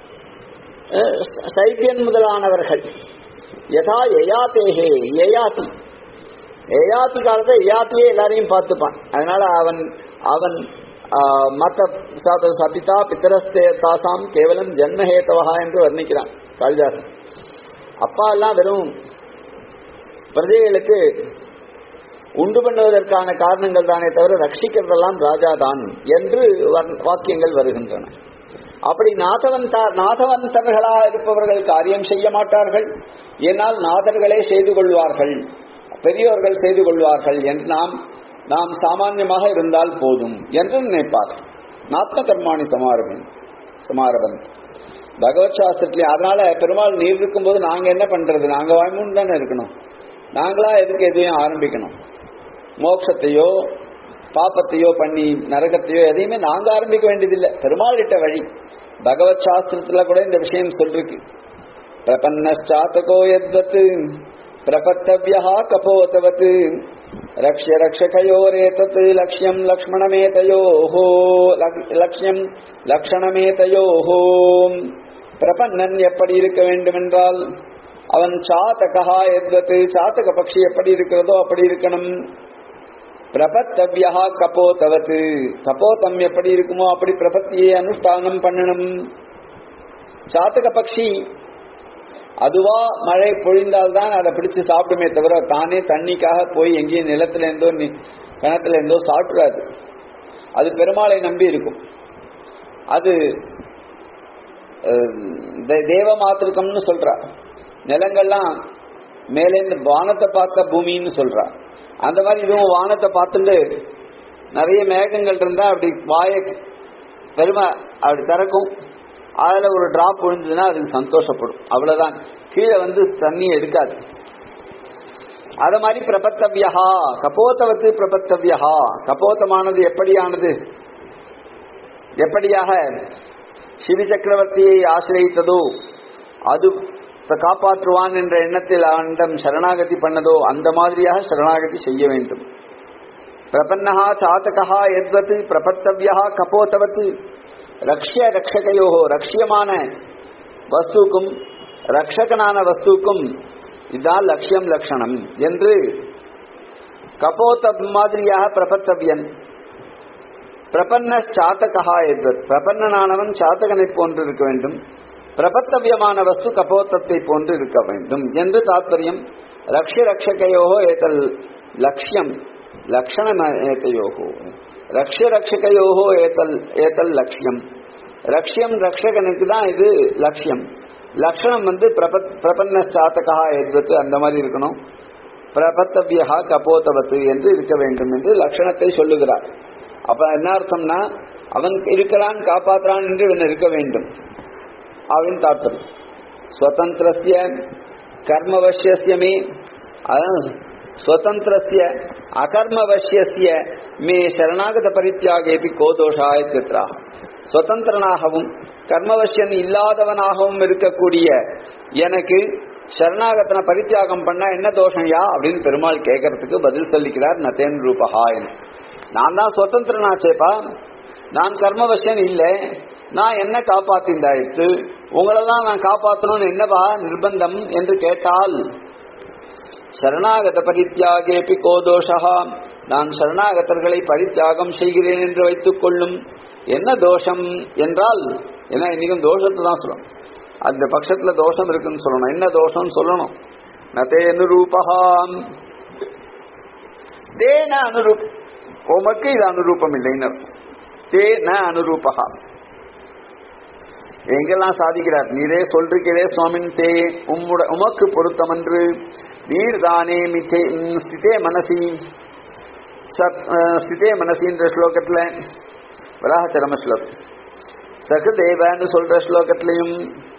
சைபியன் முதலானவர்கள் யதா யயாத்தேஹே யயாதி யயாதி காலத்தை யயாத்தியே எல்லாரையும் பார்த்துப்பான் அதனால அவன் அவன் மத்த சபிதா பித்தரஸ்தே தாசாம் கேவலம் ஜன்மஹேத்தவா என்று வர்ணிக்கிறான் காளிதாசன் அப்பா எல்லாம் வெறும் பிரஜைகளுக்கு உண்டு பண்ணுவதற்கான காரணங்கள் தானே தவிர ரட்சிக்கிறதெல்லாம் ராஜா தான் என்று வாக்கியங்கள் வருகின்றன அப்படி நாதவந்த நாதவந்தர்களாக இருப்பவர்கள் காரியம் செய்ய மாட்டார்கள் ஏனால் நாதர்களே செய்து கொள்வார்கள் பெரியோர்கள் செய்து கொள்வார்கள் என்று நாம் நாம் சாமான்யமாக இருந்தால் போதும் என்று நினைப்பார் நாத்ம கர்மாணி சமாரபன் சமாரபன் பகவத் சாஸ்திரத்திலே அதனால பெருமாள் நீர் இருக்கும்போது நாங்க என்ன பண்றது நாங்க வாய்மூன் தானே இருக்கணும் நாங்களா எதுக்கு எதையும் ஆரம்பிக்கணும் மோட்சத்தையோ பாப்பத்தையோ பண்ணி நரகத்தையோ எதையுமே நாங்க ஆரம்பிக்க வேண்டியதில்லை பெருமாள் இட்ட வழி பகவத் சாஸ்திரத்துல கூட இந்த விஷயம் சொல்லிருக்கு பிரபன்னச்சாத்தகோ எத்வத்து பிரபத்தவியா கபோதவத்து ரக்ஷ ரக்ஷகயோரேதத் லக்ஷ்யம் லக்ஷ்மணமேதயோஹோ லக்ஷ்யம் லக்ஷணமேதயோஹோ பிரபன்னன் எப்படி இருக்க வேண்டும் என்றால் அவன் சாத்தகா எத்வத்து சாத்தக பட்சி எப்படி இருக்கிறதோ அப்படி இருக்கணும் பிரபத்தவியா கபோதவத்து கபோதம் எப்படி இருக்குமோ அப்படி பிரபத்தியை அனுஷ்டானம் பண்ணணும் சாத்தக பட்சி அதுவா மழை பொழிந்தால்தான் அதை பிடிச்சு சாப்பிடுமே தவிர தானே தண்ணிக்காக போய் எங்கேயும் நிலத்துல இருந்தோ கிணத்துல இருந்தோ சாப்பிடாது அது பெருமாளை நம்பி இருக்கும் அது தேவ மாத்திருக்கம்னு சொல்றா நிலங்கள்லாம் மேலேந்து வானத்தை பார்த்த பூமின்னு சொல்றா அந்த மாதிரி இதுவும் வானத்தை பார்த்துட்டு நிறைய மேகங்கள் இருந்தா அப்படி வாய பெருமை அப்படி திறக்கும் அதுல ஒரு டிராப் விழுந்ததுன்னா அதுக்கு சந்தோஷப்படும் அவ்வளவுதான் கீழே வந்து தண்ணி எடுக்காது அத மாதிரி பிரபத்தவியா கபோத்தவத்து பிரபத்தவியா கபோத்தமானது எப்படியானது எப்படியாக சிவி சக்கரவர்த்தியை ஆசிரியத்ததோ அது காப்பாற்றுவான் என்ற எண்ணத்தில் அவனிடம் சரணாகதி பண்ணதோ அந்த மாதிரியாக சரணாகதி செய்ய வேண்டும் பிரபன்னஹா சாத்தகா எத்வத்து பிரபத்தவியா கபோத்தவத்து ரக்ஷ ரக்ஷகையோ ரக்ஷியமான வஸ்துக்கும் ரக்ஷகனான வஸ்துக்கும் இதுதான் லட்சியம் லட்சணம் என்று கபோத்த மாதிரியாக பிரபத்தவியன் பிரபன்ன சாத்தகா எத்வத் பிரபன்னனானவன் சாத்தகனை போன்று இருக்க வேண்டும் பிரபத்தவியமான வஸ்து கபோத்தத்தை போன்று இருக்க வேண்டும் என்று தாத்பரியம் ரக்ஷ ரக்ஷகையோ ஏதல் லட்சியம் லக்ஷணமேதையோகோ ரக்ஷ ரக்ஷகையோகோ ஏத்தல் ஏத்தல் லட்சியம் ரக்ஷியம் ரக்ஷகனுக்கு தான் இது லட்சியம் லக்ஷணம் வந்து பிரபத் பிரபன்ன சாத்தகா எத்வத்து அந்த மாதிரி இருக்கணும் பிரபத்தவியா கபோத்தவத்து என்று இருக்க வேண்டும் என்று லட்சணத்தை சொல்லுகிறார் அப்ப என்ன அர்த்தம்னா அவன் இருக்கிறான் காப்பாற்றுறான் என்று இவன் இருக்க வேண்டும் அவன் தாற்பயம் ஸ்வதந்திரஸ்ய கர்மவசியமே அதான் ஸ்வதந்திரஸ்ய அகர்மவசிய மே சரணாகத பரித்தியாகேபி கோதோஷா இத்தியத்ரா சுதந்திரனாகவும் கர்மவசியன் இல்லாதவனாகவும் இருக்கக்கூடிய எனக்கு சரணாகத்தனை பரித்தியாகம் பண்ண என்ன தோஷம்யா அப்படின்னு பெருமாள் கேட்கறதுக்கு பதில் சொல்லிக்கிறார் நதேன் ரூபஹா நான் தான் சுதந்திரனாச்சேப்பா நான் கர்மவசியன் இல்லை நான் என்ன காப்பாத்தின்றாயிற்று உங்களெல்லாம் நான் காப்பாற்றணும்னு என்னவா நிர்பந்தம் என்று கேட்டால் சரணாகத பரித்தியாகேபி கோதோஷா நான் சரணாகதர்களை பரித்தியாகம் செய்கிறேன் என்று வைத்துக் கொள்ளும் என்ன தோஷம் என்றால் ஏன்னா இன்னைக்கும் தோஷத்தை தான் சொல்லணும் அந்த பட்சத்துல தோஷம் இருக்குன்னு சொல்லணும் என்ன தோஷம் சொல்லணும் நதே அனுரூபகாம் தே ந அனுரூப் உமக்கு இது அனுரூபம் இல்லைன்னு தே ந அனுரூபகா எங்கெல்லாம் சாதிக்கிறார் நீரே சொல்றீங்களே சுவாமின் தே உம்முட உமக்கு பொருத்தமன்று நீர் தானே மிச்சே ஸ்திதே மனசி ஸ்திதே மனசின்ற ஸ்லோகத்துல வராகச்சரம ஸ்லோகம் சகதேவன்னு சொல்ற ஸ்லோகத்திலையும்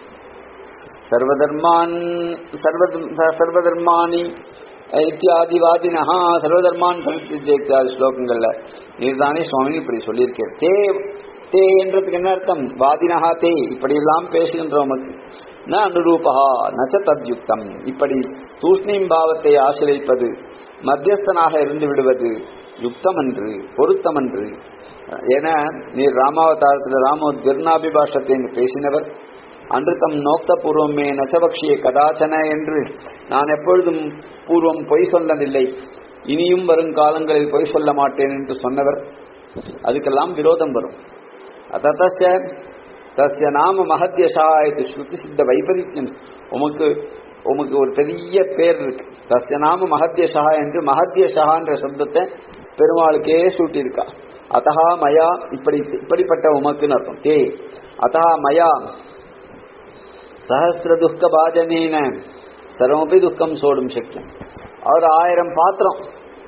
சர்வதர்மான் சர்வ சர்வதர்மானி இத்தியாதிவாதினஹா சர்வதர்மான் பவித்திய இத்தியாதி ஸ்லோகங்கள்ல நீர்தானே சுவாமி இப்படி சொல்லியிருக்கேன் தே தே என்றதுக்கு என்ன அர்த்தம் வாதினஹா தே இப்படி எல்லாம் பேசுகின்றவனுக்கு ந அனுரூபா நச்ச தத்யுக்தம் இப்படி தூஷ்ணீம் பாவத்தை ஆசிரியப்பது மத்தியஸ்தனாக இருந்து விடுவது யுக்தம் என்று பொருத்தம் என்று என நீர் ராமாவதாரத்தில் ராமோ துர்ணாபிபாஷத்தை பேசினவர் அன்று தம் நோக்த பூர்வமே நச்சபக்ஷிய கதாச்சன என்று நான் எப்பொழுதும் பூர்வம் பொய் சொன்னதில்லை இனியும் வரும் காலங்களில் பொய் சொல்ல மாட்டேன் என்று சொன்னவர் அதுக்கெல்லாம் விரோதம் வரும் அதத்தச்ச தஸ்ய நாம மகத்யஷா இது ஸ்ருதி சித்த வைபரீத்தியம் உமக்கு உமக்கு ஒரு பெரிய பேர் இருக்கு தஸ்ய நாம மகத்யஷா என்று மகத்யஷா என்ற சப்தத்தை பெருமாளுக்கே சூட்டியிருக்கா அத்தகா மயா இப்படி இப்படிப்பட்ட உமக்குன்னு அர்த்தம் தே அத்தகா மயா சஹசிர துக்க பாஜனேன சர்வமபி துக்கம் சோடும் சக்கியம் அவர் ஆயிரம் பாத்திரம்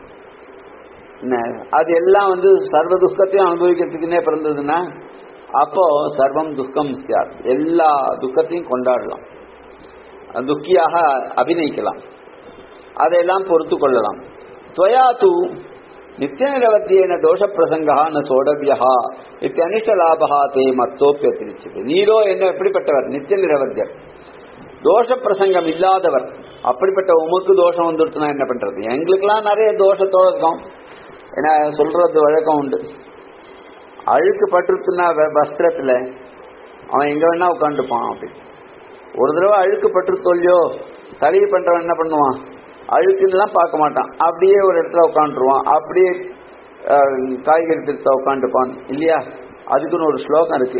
என்ன அது எல்லாம் வந்து சர்வ துக்கத்தையும் அனுபவிக்கிறதுக்குன்னே பிறந்ததுன்னா அப்போ சர்வம் துக்கம் சார் எல்லா துக்கத்தையும் கொண்டாடலாம் துக்கியாக அபிநயிக்கலாம் அதையெல்லாம் பொறுத்து கொள்ளலாம் துவயா தூ நித்திய நிரவத்தியன தோஷ பிரசங்கா ந சோடவியா இத்தியனிஷ்ட லாபகா தே மத்தோப்பியத்திரிச்சது நீரோ என்ன எப்படிப்பட்டவர் நித்திய நிரவத்தியர் தோஷ பிரசங்கம் இல்லாதவர் அப்படிப்பட்ட உமக்கு தோஷம் வந்துடுச்சுன்னா என்ன பண்றது எங்களுக்கெல்லாம் நிறைய தோஷத்தோட இருக்கும் ஏன்னா சொல்றது வழக்கம் உண்டு அழுக்கு பட்டுருச்சுன்னா வஸ்திரத்துல அவன் எங்க வேணா உட்காந்துப்பான் அப்படி ஒரு தடவை அழுக்கு பட்டு தொல்லியோ கழுவி பண்றவன் என்ன பண்ணுவான் அழுக்குன்னெல்லாம் பார்க்க மாட்டான் அப்படியே ஒரு இடத்துல உட்காந்துருவான் அப்படியே காய்கறி திருத்த உட்காந்துப்பான் இல்லையா அதுக்குன்னு ஒரு ஸ்லோகம் இருக்கு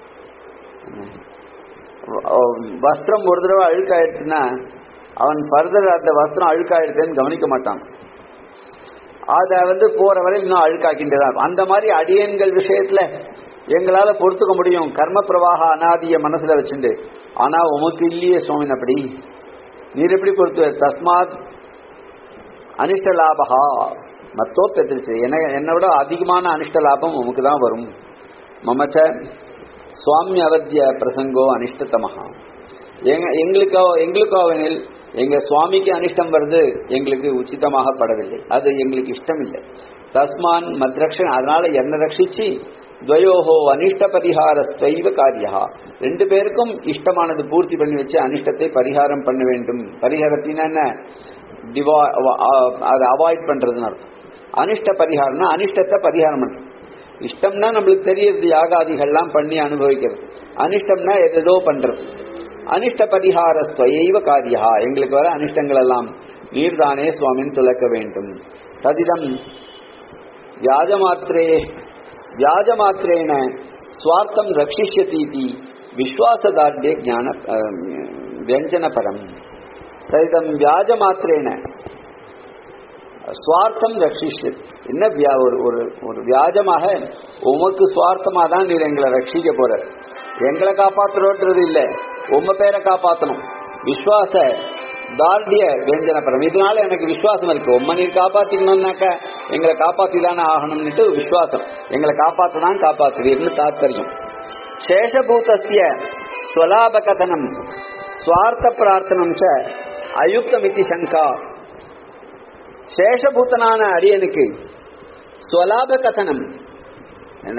வஸ்திரம் ஒரு தடவை அழுக்காயிடுச்சுன்னா அவன் ஃபர்தர் அந்த வஸ்திரம் அழுக்காயிடுதுன்னு கவனிக்க மாட்டான் அதை வந்து போற வரை இன்னும் அழுக்காக்கின்றதான் அந்த மாதிரி அடியன்கள் விஷயத்துல எங்களால பொறுத்துக்க முடியும் கர்ம பிரவாக அனாதிய மனசுல வச்சுண்டு ஆனா உமக்கு இல்லையே சுவாமி அப்படி நீர் எப்படி பொறுத்து தஸ்மாத் அனிஷ்ட லாபகா மத்தோப்பியத்திருச்சு என்ன என்னை விட அதிகமான அனிஷ்ட லாபம் உமக்கு தான் வரும் மமச்ச சுவாமி அவத்திய பிரசங்கோ அனிஷ்டத்தமஹா எங்க எங்களுக்கோ எங்களுக்கோ அவனில் எங்க சுவாமிக்கு அனிஷ்டம் வருது எங்களுக்கு உச்சிதமாக படவில்லை அது எங்களுக்கு இஷ்டம் இல்லை தஸ்மான் மத்ரக்ஷன் அதனால என்ன ரட்சிச்சு துவயோகோ அனிஷ்ட பரிகார ஸ்வைவ காரியா ரெண்டு பேருக்கும் இஷ்டமானது பூர்த்தி பண்ணி வச்சு அனிஷ்டத்தை பரிகாரம் பண்ண வேண்டும் பரிகாரத்தின்னா என்ன டிவா அதை அவாய்ட் பண்றதுன்னு அர்த்தம் அனிஷ்ட பரிகாரம்னா அனிஷ்டத்தை பரிகாரம் பண்றது இஷ்டம்னா நம்மளுக்கு தெரியறது யாகாதிகள்லாம் பண்ணி அனுபவிக்கிறது அனிஷ்டம்னா எதோ பண்றது அனிஷ்ட பரிகார ஸ்வயைவ காரியா எங்களுக்கு வர அனிஷ்டங்கள் எல்லாம் நீர்தானே சுவாமின் துலக்க வேண்டும் ததிதம் வியாஜமாத்திரே வியாஜமாத்திரேன சுவார்த்தம் ரட்சிஷ்யதீதி விஸ்வாசதார்டே ஞான வியஞ்சனபரம் ததிதம் வியாஜமாத்திரேன சுவார்த்தம் ரட்சிஷு என்ன வியா- ஒரு ஒரு ஒரு வியாஜமாக உமக்கு சுவார்த்தமா தான் நீர் எங்களை ரட்சிக்க போற எங்களை காப்பாத்துறோன்றது இல்ல உம்ம பேரை காப்பாத்தணும் விஸ்வாச தார்டிய வெஞ்சனப்பரம் இதனால எனக்கு விசுவாசம் இருக்கு உம்ம நீர் காப்பாத்திக்கணும்னாக்க எங்களை காப்பாத்தி தானே ஆகணும்னுட்டு விசுவாசம் எங்களை காப்பாத்ததான் காப்பாத்துவீர்னு தாத்பரியம் சேஷபூதஸ்ய ஸ்வலாப கதனம் ஸ்வார்த்த பிரார்த்தனம் ச அயுக்தமிதி சங்கா சேஷபூத்தனான அடியனுக்கு ஸ்வலாப கதனம் என்ன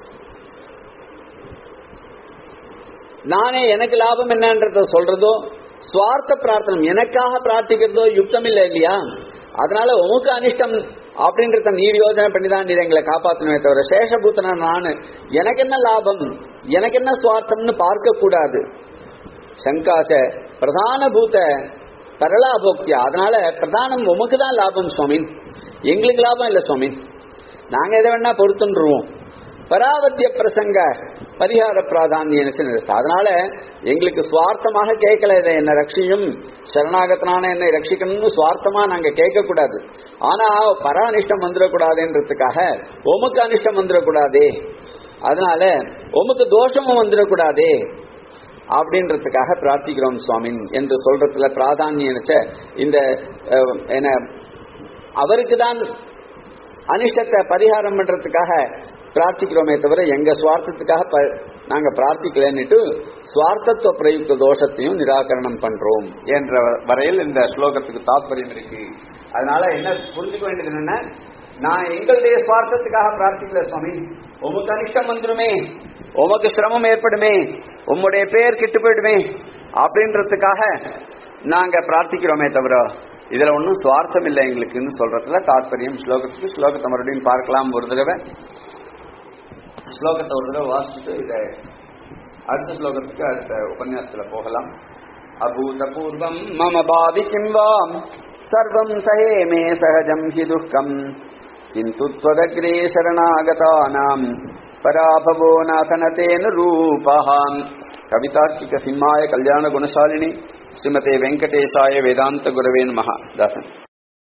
நானே எனக்கு லாபம் என்னன்றத சொல்றதோ சுவார்த்த பிரார்த்தனம் எனக்காக பிரார்த்திக்கிறதோ யுக்தம் இல்லை இல்லையா அதனால உமக்கு அனிஷ்டம் அப்படின்றத நீர் யோஜனை பண்ணி தான் நீர் எங்களை காப்பாற்றணுமே தவிர சேஷபூத்தனா நானு எனக்கு என்ன லாபம் எனக்கு என்ன சுவார்த்தம்னு பார்க்க கூடாது சங்காச பிரதான பூத பரலாபோக்தியா அதனால பிரதானம் உமக்கு தான் லாபம் சுவாமி எங்களுக்கு லாபம் இல்லை சுவாமி நாங்க எதை வேணா பொறுத்துருவோம் பராவத்திய பிரசங்க பரிகார பிராதானியம் அதனால எங்களுக்கு சுவார்த்தமாக கேட்கல இதை என்ன ரட்சியும் சரணாகத்தனான என்னை ரட்சிக்கணும்னு சுவார்த்தமா நாங்க கேட்க கூடாது ஆனா பர அனிஷ்டம் வந்துடக்கூடாதுன்றதுக்காக உமக்கு அனிஷ்டம் வந்துடக்கூடாதே அதனால உமக்கு தோஷமும் வந்துடக்கூடாதே அப்படின்றதுக்காக பிரார்த்திக்கிறோம் சுவாமி என்று சொல்றதுல பிராதானியம் இந்த அஹ், என்ன அவருக்கு தான் அனிஷ்டத்தை பரிகாரம் பண்றதுக்காக பிரார்த்திக்கிறோமே தவிர எங்க சுவார்த்தத்துக்காக ப- நாங்க பிரார்த்திக்கலன்னுட்டு சுவார்த்தத்துவ பிரயுக்த தோஷத்தையும் நிராகரணம் பண்றோம் என்ற வரையில் இந்த ஸ்லோகத்துக்கு தாற்பயம் இருக்கு அதனால என்ன புரிஞ்சுக்க வேண்டியது என்னன்னா நான் எங்களுடைய சுவார்த்தத்துக்காக பிரார்த்திக்கல சுவாமி உமக்கு அனிஷ்டம் வந்துருமே உமக்கு சிரமம் ஏற்படுமே உம்முடைய பெயர் கெட்டு போயிடுமே அப்படின்றதுக்காக நாங்க பிரார்த்திக்கிறோமே தவிர இதுல ஒன்றும் சுவார்த்தம் இல்லை எங்களுக்குன்னு சொல்றதுல தாற்பயம் ஸ்லோகத்துக்கு ஸ்லோகத்தை மறுபடியும் பார்க்கலாம் ஒரு தடவை ஸ்லோகத்தை ஒரு தடவை வாசிச்சுட்டு இதை அடுத்த ஸ்லோகத்துக்கு அடுத்த உபன்யாசத்துல போகலாம் அபூதபூர்வம் மம பாவி கிம் வாம் சர்வம் சஹே மே சகஜம் ஹி துக்கம் கிந்து त्वदग्रे शरणागतानाम् पराभवो नासनतेन रूपः कवितार्किक सिंहाय कल्याण गुणशालिनी श्रीमते वेंकटेशाय वेदांत गुरवे नमः दासन